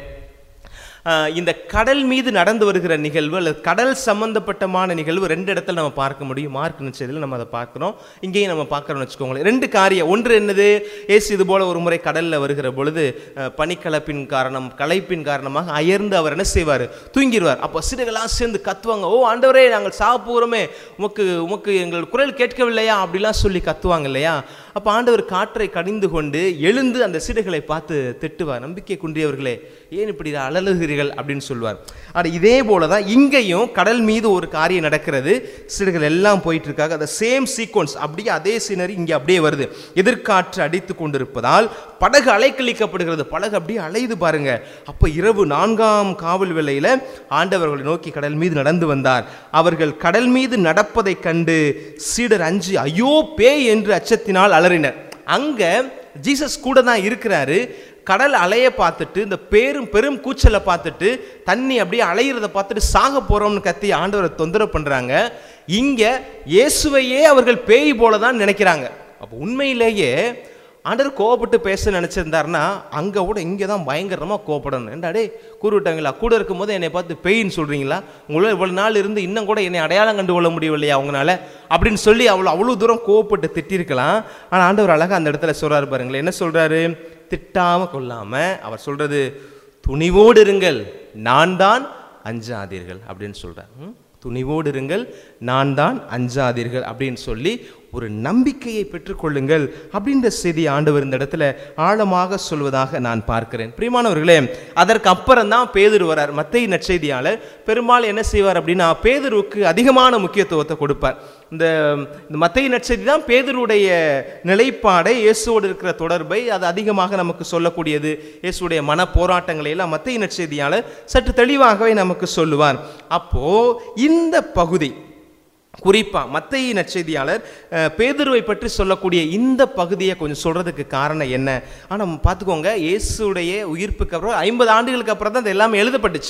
ஆஹ் இந்த கடல் மீது நடந்து வருகிற நிகழ்வு அல்லது கடல் சம்பந்தப்பட்டமான நிகழ்வு ரெண்டு இடத்துல நம்ம பார்க்க முடியும் மார்க் நிச்சயத்தில் நம்ம அதை பார்க்குறோம் இங்கேயும் நம்ம பார்க்குறோம்னு வச்சுக்கோங்களேன் ரெண்டு காரியம் ஒன்று என்னது ஏசு இது போல ஒரு முறை கடலில் வருகிற பொழுது ஆஹ் பனிக்கலப்பின் காரணம் களைப்பின் காரணமாக அயர்ந்து அவர் என்ன செய்வார் தூங்கிடுவார் அப்போ சிறுகளாக சேர்ந்து கத்துவாங்க ஓ ஆண்டவரே நாங்கள் சாப்பிடுறோமே உமக்கு உமக்கு எங்கள் குரல் கேட்கவில்லையா அப்படிலாம் சொல்லி கத்துவாங்க இல்லையா அப்போ ஆண்டவர் காற்றை கடிந்து கொண்டு எழுந்து அந்த சிடுகளை பார்த்து திட்டுவார் நம்பிக்கை குன்றியவர்களே ஏன் இப்படி அலலுகிறீர்கள் அப்படின்னு சொல்லுவார் ஆனால் இதே போல தான் இங்கேயும் கடல் மீது ஒரு காரியம் நடக்கிறது சிடுகள் எல்லாம் போயிட்டு இருக்காங்க அந்த சேம் சீக்வன்ஸ் அப்படியே அதே சீனரி இங்கே அப்படியே வருது எதிர்காற்று அடித்து கொண்டிருப்பதால் படகு அலைக்கழிக்கப்படுகிறது படகு அப்படியே அலையுது பாருங்க அப்போ இரவு நான்காம் காவல் வேளையில ஆண்டவர்களை நோக்கி கடல் மீது நடந்து வந்தார் அவர்கள் கடல் மீது நடப்பதைக் கண்டு சீடர் அஞ்சு ஐயோ பேய் என்று அச்சத்தினால் அலறினர் அங்க ஜீசஸ் கூட தான் இருக்கிறாரு கடல் அலைய பார்த்துட்டு இந்த பேரும் பெரும் கூச்சலை பார்த்துட்டு தண்ணி அப்படியே அலையிறத பார்த்துட்டு சாக போறோம்னு கத்தி ஆண்டவரை தொந்தரவு பண்றாங்க இங்க இயேசுவையே அவர்கள் பேய் போல தான் நினைக்கிறாங்க அப்போ உண்மையிலேயே ஆண்டவர் கோவப்பட்டு பேச நினச்சிருந்தாருன்னா அங்கே கூட இங்கே தான் பயங்கரமாக கோவப்படணும் ஏண்டா டே கூறுவிட்டாங்களா கூட இருக்கும்போது என்னை பார்த்து பெயின்னு சொல்கிறீங்களா உங்களால் இவ்வளோ நாள் இருந்து இன்னும் கூட என்னை அடையாளம் கண்டு கொள்ள முடியவில்லையா அவங்களால அப்படின்னு சொல்லி அவ்வளோ அவ்வளோ தூரம் கோவப்பட்டு திட்டிருக்கலாம் ஆனால் ஆண்டவர் அழகாக அந்த இடத்துல சொல்கிறாரு பாருங்களேன் என்ன சொல்கிறாரு திட்டாமல் கொள்ளாமல் அவர் சொல்கிறது துணிவோடு இருங்கள் நான் தான் அஞ்சாதீர்கள் அப்படின்னு சொல்கிறார் துணிவோடு இருங்கள் நான் தான் அஞ்சாதீர்கள் அப்படின்னு சொல்லி ஒரு நம்பிக்கையை பெற்றுக்கொள்ளுங்கள் அப்படின்ற செய்தி ஆண்டவர் இந்த இடத்துல ஆழமாக சொல்வதாக நான் பார்க்கிறேன் பிரியமானவர்களே அதற்கு அப்புறம் தான் பேதுரு வரார் மத்திய நற்செய்தியாளர் பெரும்பாலும் என்ன செய்வார் அப்படின்னா பேதுருவுக்கு அதிகமான முக்கியத்துவத்தை கொடுப்பார் இந்த இந்த மத்திய நற்செய்தி தான் பேதுருடைய நிலைப்பாடை இயேசுவோடு இருக்கிற தொடர்பை அது அதிகமாக நமக்கு சொல்லக்கூடியது இயேசுடைய மன போராட்டங்களை எல்லாம் மத்திய நற்செய்தியாளர் சற்று தெளிவாகவே நமக்கு சொல்லுவார் அப்போ இந்த பகுதி குறிப்பாக மத்திய நற்செய்தியாளர் அஹ், பேதுருவை பற்றி சொல்லக்கூடிய இந்த பகுதியை கொஞ்சம் சொல்கிறதுக்கு காரணம் என்ன ஆனால் பார்த்துக்கோங்க இயேசுடைய உயிர்ப்புக்கு அப்புறம் ஐம்பது ஆண்டுகளுக்கு அப்புறம் தான் இது எல்லாமே எழுதப்பட்டுச்சு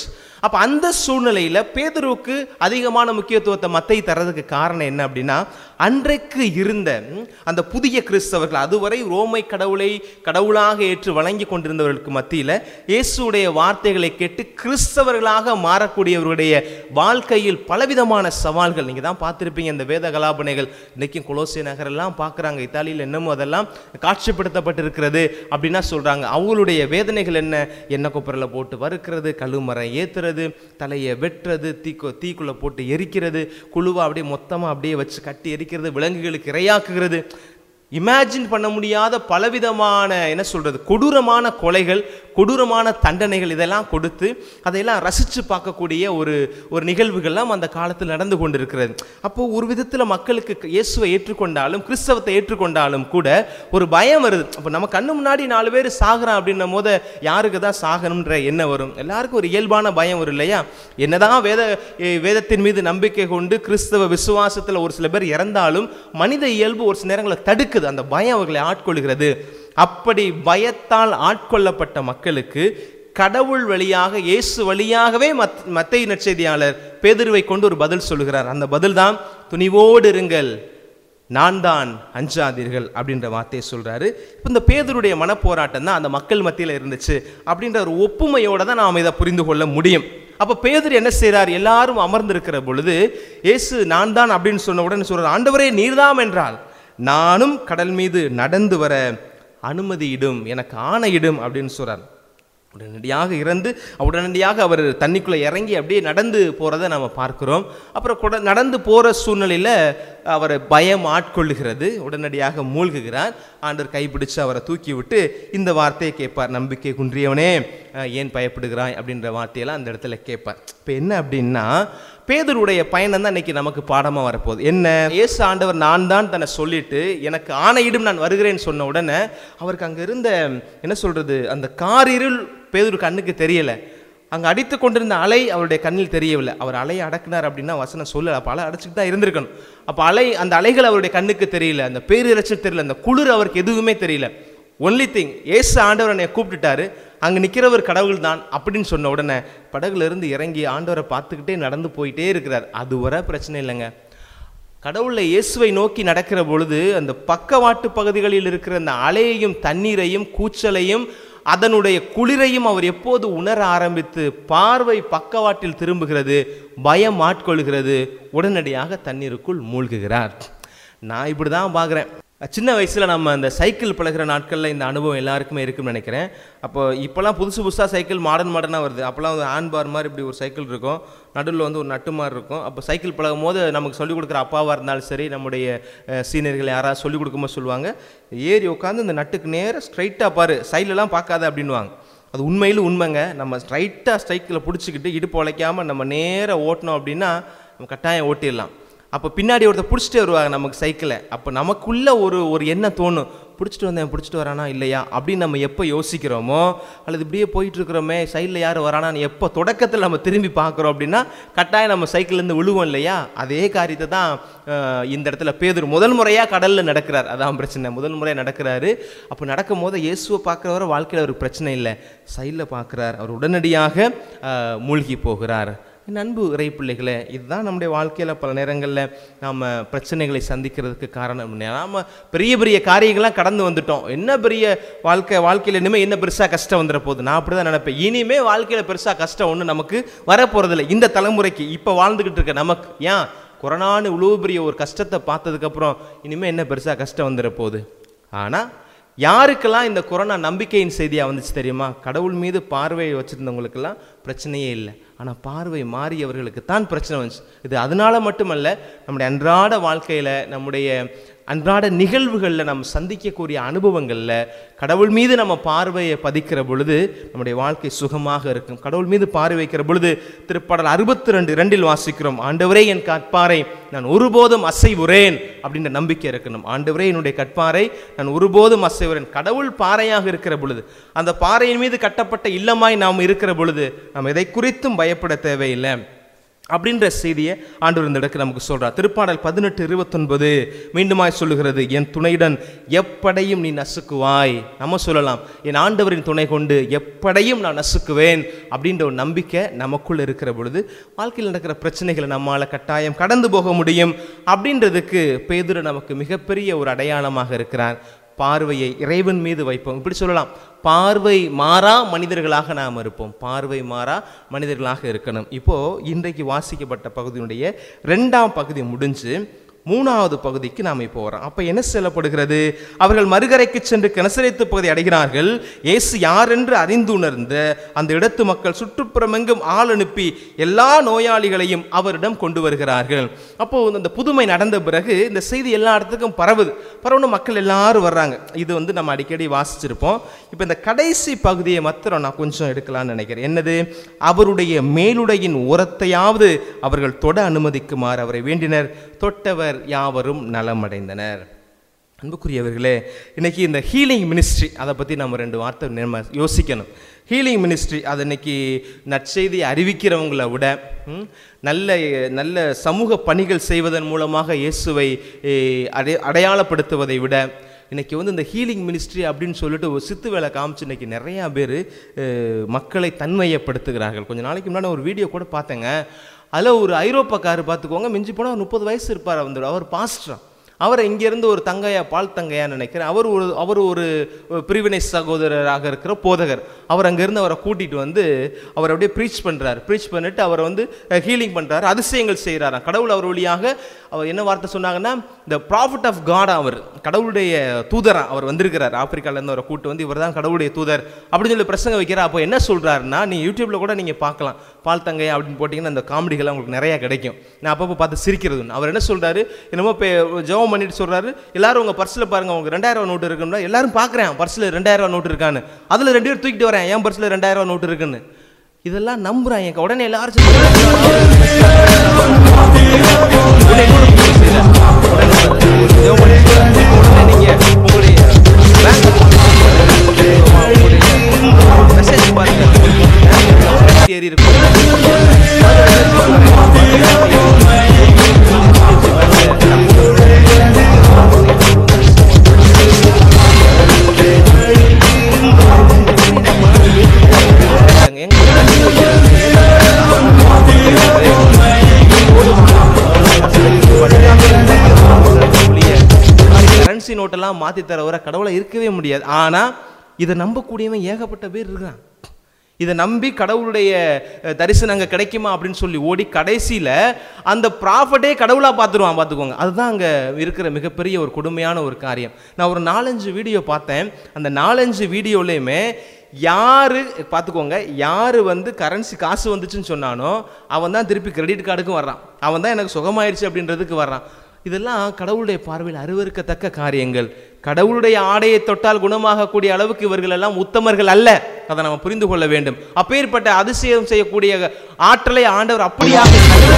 அப்போ அந்த சூழ்நிலையில் பேதுருவுக்கு அதிகமான முக்கியத்துவத்தை மத்தை தர்றதுக்கு காரணம் என்ன அப்படின்னா அன்றைக்கு இருந்த ம், அந்த புதிய கிறிஸ்தவர்கள் அதுவரை ரோமை கடவுளை கடவுளாக ஏற்று வழங்கி கொண்டிருந்தவர்களுக்கு மத்தியில் இயேசுடைய வார்த்தைகளை கேட்டு கிறிஸ்தவர்களாக மாறக்கூடியவருடைய வாழ்க்கையில் பலவிதமான சவால்கள் நீங்கள் தான் பார்த்துருப்பீங்க இந்த வேத கலாபனைகள் இன்றைக்கும் கொலோசிய நகரெல்லாம் பார்க்குறாங்க இத்தாலியில் என்னமோ அதெல்லாம் காட்சிப்படுத்தப்பட்டிருக்கிறது அப்படின்னா சொல்கிறாங்க அவங்களுடைய வேதனைகள் என்ன எண்ணெய் கொப்பரில் போட்டு வறுக்கிறது கழுமரம் ஏற்றுறது தலையை வெட்டுறது தீக்கு தீக்குள்ளே போட்டு எரிக்கிறது குழுவை அப்படியே மொத்தமாக அப்படியே வச்சு கட்டி எரிக்கிறது விலங்குகளுக்கு இரையாக்குகிறது இமேஜின் பண்ண முடியாத பலவிதமான என்ன சொல்றது கொடூரமான கொலைகள் கொடூரமான தண்டனைகள் இதெல்லாம் கொடுத்து அதையெல்லாம் ரசித்து பார்க்கக்கூடிய ஒரு ஒரு நிகழ்வுகள்லாம் அந்த காலத்தில் நடந்து கொண்டிருக்கிறது அப்போ ஒரு விதத்தில் மக்களுக்கு இயேசுவை ஏற்றுக்கொண்டாலும் கிறிஸ்தவத்தை ஏற்றுக்கொண்டாலும் கூட ஒரு பயம் வருது அப்போ நம்ம கண்ணு முன்னாடி நாலு பேர் சாகுறான் அப்படின்னும் போது யாருக்கு தான் சாகணுன்ற எண்ணம் வரும் எல்லாருக்கும் ஒரு இயல்பான பயம் வரும் இல்லையா என்னதான் வேத எ, வேதத்தின் மீது நம்பிக்கை கொண்டு கிறிஸ்தவ விசுவாசத்தில் ஒரு சில பேர் இறந்தாலும் மனித இயல்பு ஒரு சில நேரங்களில் தடுக்குது அந்த பயம் அவர்களை ஆட்கொள்கிறது அப்படி பயத்தால் ஆட்கொள்ளப்பட்ட மக்களுக்கு கடவுள் வழியாக இயேசு வழியாகவே மத் மத்திய நற்செய்தியாளர் பேதுருவை கொண்டு ஒரு பதில் சொல்லுகிறார் அந்த பதில் தான் துணிவோடு இருங்கள் நான் தான் அஞ்சாதீர்கள் அப்படின்ற வார்த்தையை சொல்றாரு இப்போ இந்த பேதருடைய மனப்போராட்டம் தான் அந்த மக்கள் மத்தியில் இருந்துச்சு அப்படின்ற ஒரு ஒப்புமையோட தான் நாம் இதை புரிந்து கொள்ள முடியும் அப்போ பேதர் என்ன செய்றார் எல்லாரும் அமர்ந்திருக்கிற பொழுது இயேசு நான் தான் அப்படின்னு சொன்ன உடனே சொல்றார் ஆண்டவரே நீர்தாம் என்றால் நானும் கடல் மீது நடந்து வர அனுமதியிடும் எனக்கு ஆணையிடும் அப்படின்னு சொல்றார் உடனடியாக இறந்து உடனடியாக அவர் தண்ணிக்குள்ளே இறங்கி அப்படியே நடந்து போகிறத நம்ம பார்க்கிறோம் அப்புறம் கூட நடந்து போகிற சூழ்நிலையில் அவரை பயம் ஆட்கொள்ளுகிறது உடனடியாக மூழ்குகிறார் ஆண்டவர் கைப்பிடிச்சு அவரை தூக்கி விட்டு இந்த வார்த்தையை கேட்பார் நம்பிக்கை குன்றியவனே அஹ், ஏன் பயப்படுகிறாய் அப்படின்ற வார்த்தையெல்லாம் அந்த இடத்துல கேட்பார் இப்போ என்ன அப்படின்னா பேதருடைய பயணம் தான் இன்னைக்கு நமக்கு பாடமாக வரப்போகுது என்ன இயேசு ஆண்டவர் நான் தான் தன்னை சொல்லிட்டு எனக்கு ஆணையிடும் நான் வருகிறேன்னு சொன்ன உடனே அவருக்கு அங்கே இருந்த என்ன சொல்றது அந்த காரிருள் பேதுரு கண்ணுக்கு தெரியலை அங்கே அடித்து கொண்டிருந்த அலை அவருடைய கண்ணில் தெரியவில்லை அவர் அலையை அடக்குனார் அப்படின்னா வசனம் சொல்லல அப்போ அலை அடைச்சிட்டு தான் இருந்திருக்கணும் அப்போ அலை அந்த அலைகள் அவருடைய கண்ணுக்கு தெரியல அந்த பேரிரைச்சல் தெரியல அந்த குளிர் அவருக்கு எதுவுமே தெரியல ஒன்லி திங் ஏசு ஆண்டவர் என்னை கூப்பிட்டுட்டாரு அங்கே நிற்கிறவர் கடவுள் தான் அப்படின்னு சொன்ன உடனே படகுல இருந்து இறங்கி ஆண்டவரை பார்த்துக்கிட்டே நடந்து போயிட்டே இருக்கிறார் அது வர பிரச்சனை இல்லைங்க கடவுளை இயேசுவை நோக்கி நடக்கிற பொழுது அந்த பக்கவாட்டு பகுதிகளில் இருக்கிற அந்த அலையையும் தண்ணீரையும் கூச்சலையும் அதனுடைய குளிரையும் அவர் எப்போது உணர ஆரம்பித்து பார்வை பக்கவாட்டில் திரும்புகிறது பயம் ஆட்கொள்கிறது உடனடியாக தண்ணீருக்குள் மூழ்குகிறார் நான் இப்படி தான் பார்க்குறேன் சின்ன வயசில் நம்ம அந்த சைக்கிள் பழகுற நாட்களில் இந்த அனுபவம் எல்லாருக்குமே இருக்குன்னு நினைக்கிறேன் அப்போ இப்போலாம் புதுசு புதுசாக சைக்கிள் மாடர்ன் மாடர்னாக வருது அப்போலாம் வந்து ஹேண்ட் பார் மாதிரி இப்படி ஒரு சைக்கிள் இருக்கும் நடுவில் வந்து ஒரு நட்டு மாதிரி இருக்கும் அப்போ சைக்கிள் பழகும் போது நமக்கு சொல்லிக் கொடுக்குற அப்பாவாக இருந்தாலும் சரி நம்முடைய சீனியர்கள் யாராவது சொல்லிக் கொடுக்கும்போது சொல்லுவாங்க ஏறி உட்காந்து இந்த நட்டுக்கு நேராக ஸ்ட்ரைட்டாக பாரு சைட்லலாம் பார்க்காத அப்படின்வாங்க அது உண்மையில் உண்மைங்க நம்ம ஸ்ட்ரைட்டாக ஸ்ட்ரைக்கில் பிடிச்சிக்கிட்டு இடுப்பு உழைக்காமல் நம்ம நேராக ஓட்டினோம் அப்படின்னா நம்ம கட்டாயம் ஓட்டிடலாம் அப்போ பின்னாடி ஒருத்தர் பிடிச்சிட்டு வருவாங்க நமக்கு சைக்கிளை அப்போ நமக்குள்ள ஒரு ஒரு எண்ணம் தோணும் பிடிச்சிட்டு வந்தேன் பிடிச்சிட்டு வரானா இல்லையா அப்படின்னு நம்ம எப்போ யோசிக்கிறோமோ அல்லது இப்படியே போயிட்டு இருக்கிறோமே சைடில் யார் வரானான்னு எப்போ தொடக்கத்தில் நம்ம திரும்பி பார்க்குறோம் அப்படின்னா கட்டாயம் நம்ம சைக்கிள்லேருந்து விழுவோம் இல்லையா அதே காரியத்தை தான் அஹ், இந்த இடத்துல பேதுரு முதல் முறையாக கடலில் நடக்கிறார் அதான் பிரச்சனை முதல் முறையாக நடக்கிறாரு அப்போ நடக்கும் போது இயேசுவை பார்க்குறவரை வாழ்க்கையில் ஒரு பிரச்சனை இல்லை சைடில் பார்க்குறார் அவர் உடனடியாக அஹ், மூழ்கி போகிறார் என் அன்பு இறை பிள்ளைகளே இதுதான் நம்முடைய வாழ்க்கையில் பல நேரங்களில் நாம் பிரச்சனைகளை சந்திக்கிறதுக்கு காரணம் நாம் பெரிய பெரிய காரியங்கள்லாம் கடந்து வந்துட்டோம் என்ன பெரிய வாழ்க்கை வாழ்க்கையில் இனிமேல் என்ன பெருசாக கஷ்டம் வந்துட போகுது நான் அப்படி தான் நினைப்பேன் இனிமே வாழ்க்கையில் பெருசாக கஷ்டம் ஒன்று நமக்கு வரப்போகிறதில்ல இந்த தலைமுறைக்கு இப்போ வாழ்ந்துக்கிட்டு இருக்க நமக்கு ஏன் கொரோனான்னு இவ்வளோ பெரிய ஒரு கஷ்டத்தை பார்த்ததுக்கப்புறம் இனிமேல் என்ன பெருசாக கஷ்டம் வந்துட போகுது ஆனால் யாருக்கெல்லாம் இந்த கொரோனா நம்பிக்கையின் செய்தியாக வந்துச்சு தெரியுமா கடவுள் மீது பார்வை வச்சுருந்தவங்களுக்கெல்லாம் பிரச்சனையே இல்லை ஆனால் பார்வை மாறியவர்களுக்கு தான் பிரச்சனை வந்துச்சு இது அதனால மட்டுமல்ல நம்முடைய அன்றாட வாழ்க்கையில் நம்முடைய அன்றாட நிகழ்வுகளில் நம்ம சந்திக்கக்கூடிய அனுபவங்களில் கடவுள் மீது நம்ம பார்வையை பதிக்கிற பொழுது நம்முடைய வாழ்க்கை சுகமாக இருக்கும் கடவுள் மீது பார்வை வைக்கிற பொழுது திருப்பாடல் அறுபத்தி ரெண்டு இரண்டில் வாசிக்கிறோம் ஆண்டவரே என் கற்பாரை நான் ஒருபோதும் அசைவுறேன் அப்படின்ற நம்பிக்கை இருக்கணும் ஆண்டவரே என்னுடைய கற்பாரை நான் ஒருபோதும் அசைவுறேன் கடவுள் பாறையாக இருக்கிற பொழுது அந்த பாறையின் மீது கட்டப்பட்ட இல்லமாய் நாம் இருக்கிற பொழுது நாம் எதை குறித்தும் பயப்பட தேவையில்லை அப்படின்ற செய்தியை ஆண்டவர் இந்த இடத்துல நமக்கு சொல்றார் திருப்பாடல் பதினெட்டு இருபத்தொன்பது மீண்டுமாய் சொல்லுகிறது என் துணையுடன் எப்படையும் நீ நசுக்குவாய் நம்ம சொல்லலாம் என் ஆண்டவரின் துணை கொண்டு எப்படையும் நான் நசுக்குவேன் அப்படின்ற ஒரு நம்பிக்கை நமக்குள்ள இருக்கிற பொழுது வாழ்க்கையில் நடக்கிற பிரச்சனைகளை நம்மால கட்டாயம் கடந்து போக முடியும் அப்படின்றதுக்கு பேதுரு நமக்கு மிகப்பெரிய ஒரு அடையாளமாக இருக்கிறார் பார்வையை இறைவன் மீது வைப்போம் இப்படி சொல்லலாம் பார்வை மாறா மனிதர்களாக நாம் இருப்போம் பார்வை மாறா மனிதர்களாக இருக்கணும் இப்போ இன்றைக்கு வாசிக்கப்பட்ட பகுதியினுடைய ரெண்டாம் பகுதி முடிஞ்சு மூணாவது பகுதிக்கு நாம் இப்போ வரோம் அப்போ என்ன சொல்லப்படுகிறது அவர்கள் மறுகரைக்கு சென்று கனசரித்து பகுதி அடைகிறார்கள் இயேசு யார் என்று அறிந்து உணர்ந்த அந்த இடத்து மக்கள் சுற்றுப்புறமெங்கும் ஆள் அனுப்பி எல்லா நோயாளிகளையும் அவரிடம் கொண்டு வருகிறார்கள் அப்போ அந்த புதுமை நடந்த பிறகு இந்த செய்தி எல்லா இடத்துக்கும் பரவுது பரவுன மக்கள் எல்லாரும் வர்றாங்க இது வந்து நம்ம அடிக்கடி வாசிச்சிருப்போம் இப்போ இந்த கடைசி பகுதியை மாத்திரம் நான் கொஞ்சம் எடுக்கலாம்னு நினைக்கிறேன் என்னது அவருடைய மேலுடையின் உரத்தையாவது அவர்கள் தொட அனுமதிக்குமாறு அவரை வேண்டினர் தொட்டவர் யாவரும் நலமடைந்தனர் அன்புக்குரியவர்களே இன்னைக்கு இந்த ஹீலிங் மினிஸ்ட்ரி அதை பற்றி நம்ம ரெண்டு வார்த்தை நம்ம யோசிக்கணும் ஹீலிங் மினிஸ்ட்ரி அது இன்னைக்கு நற்செய்தி அறிவிக்கிறவங்களை விட ம், நல்ல நல்ல சமூக பணிகள் செய்வதன் மூலமாக இயேசுவை ஏ, அடை அடையாளப்படுத்துவதை விட இன்னைக்கு வந்து இந்த ஹீலிங் மினிஸ்ட்ரி அப்படின்னு சொல்லிட்டு ஒரு சித்து வேலை காமிச்சு இன்னைக்கு நிறையா பேர் மக்களை தன்மையப்படுத்துகிறார்கள் கொஞ்ச நாளைக்கு முன்னாடி ஒரு வீடியோ கூட பார்த்தேங்க அதில் ஒரு ஐரோப்பாக்காரர் பார்த்துக்கோங்க மிஞ்சி போனால் ஒரு முப்பது வயசு இருப்பார் வந்து அவர் பாஸ்டரா அவரை இங்கேருந்து ஒரு தங்கையா பால் தங்கையா நினைக்கிறேன் அவர் ஒரு அவர் ஒரு பிரிவினை சகோதரராக இருக்கிற போதகர் அவர் அங்கேருந்து அவரை கூட்டிகிட்டு வந்து அவர் அப்படியே ப்ரீச் பண்ணுறாரு ப்ரீச் பண்ணிட்டு அவரை வந்து ஹீலிங் பண்ணுறாரு அதிசயங்கள் செய்கிறாராம் கடவுள் அவர் வழியாக அவர் என்ன வார்த்தை சொன்னாங்கன்னா இந்த ப்ராஃபிட் ஆஃப் காட் அவர் கடவுளுடைய தூதரா அவர் வந்திருக்கிறார் ஆப்பிரிக்காலேருந்து அவரை கூட்டு வந்து இவர் தான் கடவுளுடைய தூதர் அப்படின்னு சொல்லி பிரசங்க வைக்கிறார் அப்போ என்ன சொல்கிறாருன்னா நீ யூடியூப்பில் கூட நீங்கள் பார்க்கலாம் பால் தங்கை அப்படின்னு போட்டிங்கன்னா அந்த காமெடிகள் உங்களுக்கு நிறையா கிடைக்கும் நான் அப்பப்போ பார்த்து சிரிக்கிறது உண்டு. அவர் என்ன சொல்கிறாரு என்னமோ இப்போ ஜெபம் பண்ணிட்டு சொல்கிறாரு எல்லாரும் உங்கள் பர்ஸில் பாருங்க உங்க ரெண்டாயிரம் ரூபா நோட்டு இருக்குன்னா எல்லாரும் பார்க்குறேன் பர்ஸில் ரெண்டாயிரம் ரூபா நோட்டு இருக்கான்னு அதில் ரெண்டு பேர் தூக்கிட்டு வரேன் என் பர்ஸில் ரெண்டாயிரம் ரூபா நோட்டு இருக்குன்னு இதெல்லாம் நம்புறாங்க உடனே எல்லாரும் சொல்லி உடனே நீங்க உங்களுடைய மெசேஜ் பாருங்க ஏறி இருக்கும் கரன்சி நோட்டெல்லாம் மாற்றி தர வர கடவுளை இருக்கவே முடியாது ஆனால் இதை நம்பக்கூடியவன் ஏகப்பட்ட பேர் இருக்கான் இதை நம்பி கடவுளுடைய அஹ், தரிசனம் அங்கே கிடைக்குமா அப்படின்னு சொல்லி ஓடி கடைசியில் அந்த ப்ராஃபட்டே கடவுளாக பார்த்துருவான் பார்த்துக்கோங்க அதுதான் அங்கே இருக்கிற மிகப்பெரிய ஒரு கொடுமையான ஒரு காரியம் நான் ஒரு நாலஞ்சு வீடியோ பார்த்தேன் அந்த நாலஞ்சு வீடியோலையுமே யாரு பார்த்துக்கோங்க யார் வந்து கரன்சி காசு வந்துச்சுன்னு சொன்னானோ அவன் தான் திருப்பி கிரெடிட் கார்டுக்கும் வர்றான் அவன் தான் எனக்கு சுகமாயிருச்சு அப்படின்றதுக்கு வர்றான் இதெல்லாம் கடவுளுடைய பார்வையில் அருவருக்கத்தக்க காரியங்கள் கடவுளுடைய ஆடையை தொட்டால் குணமாகக்கூடிய அளவுக்கு இவர்கள் எல்லாம் உத்தமர்கள் அல்ல அதை நம்ம புரிந்து கொள்ள வேண்டும் அப்பேற்பட்ட அதிசயம் செய்யக்கூடிய ஆற்றலை ஆண்டவர் அப்படியாக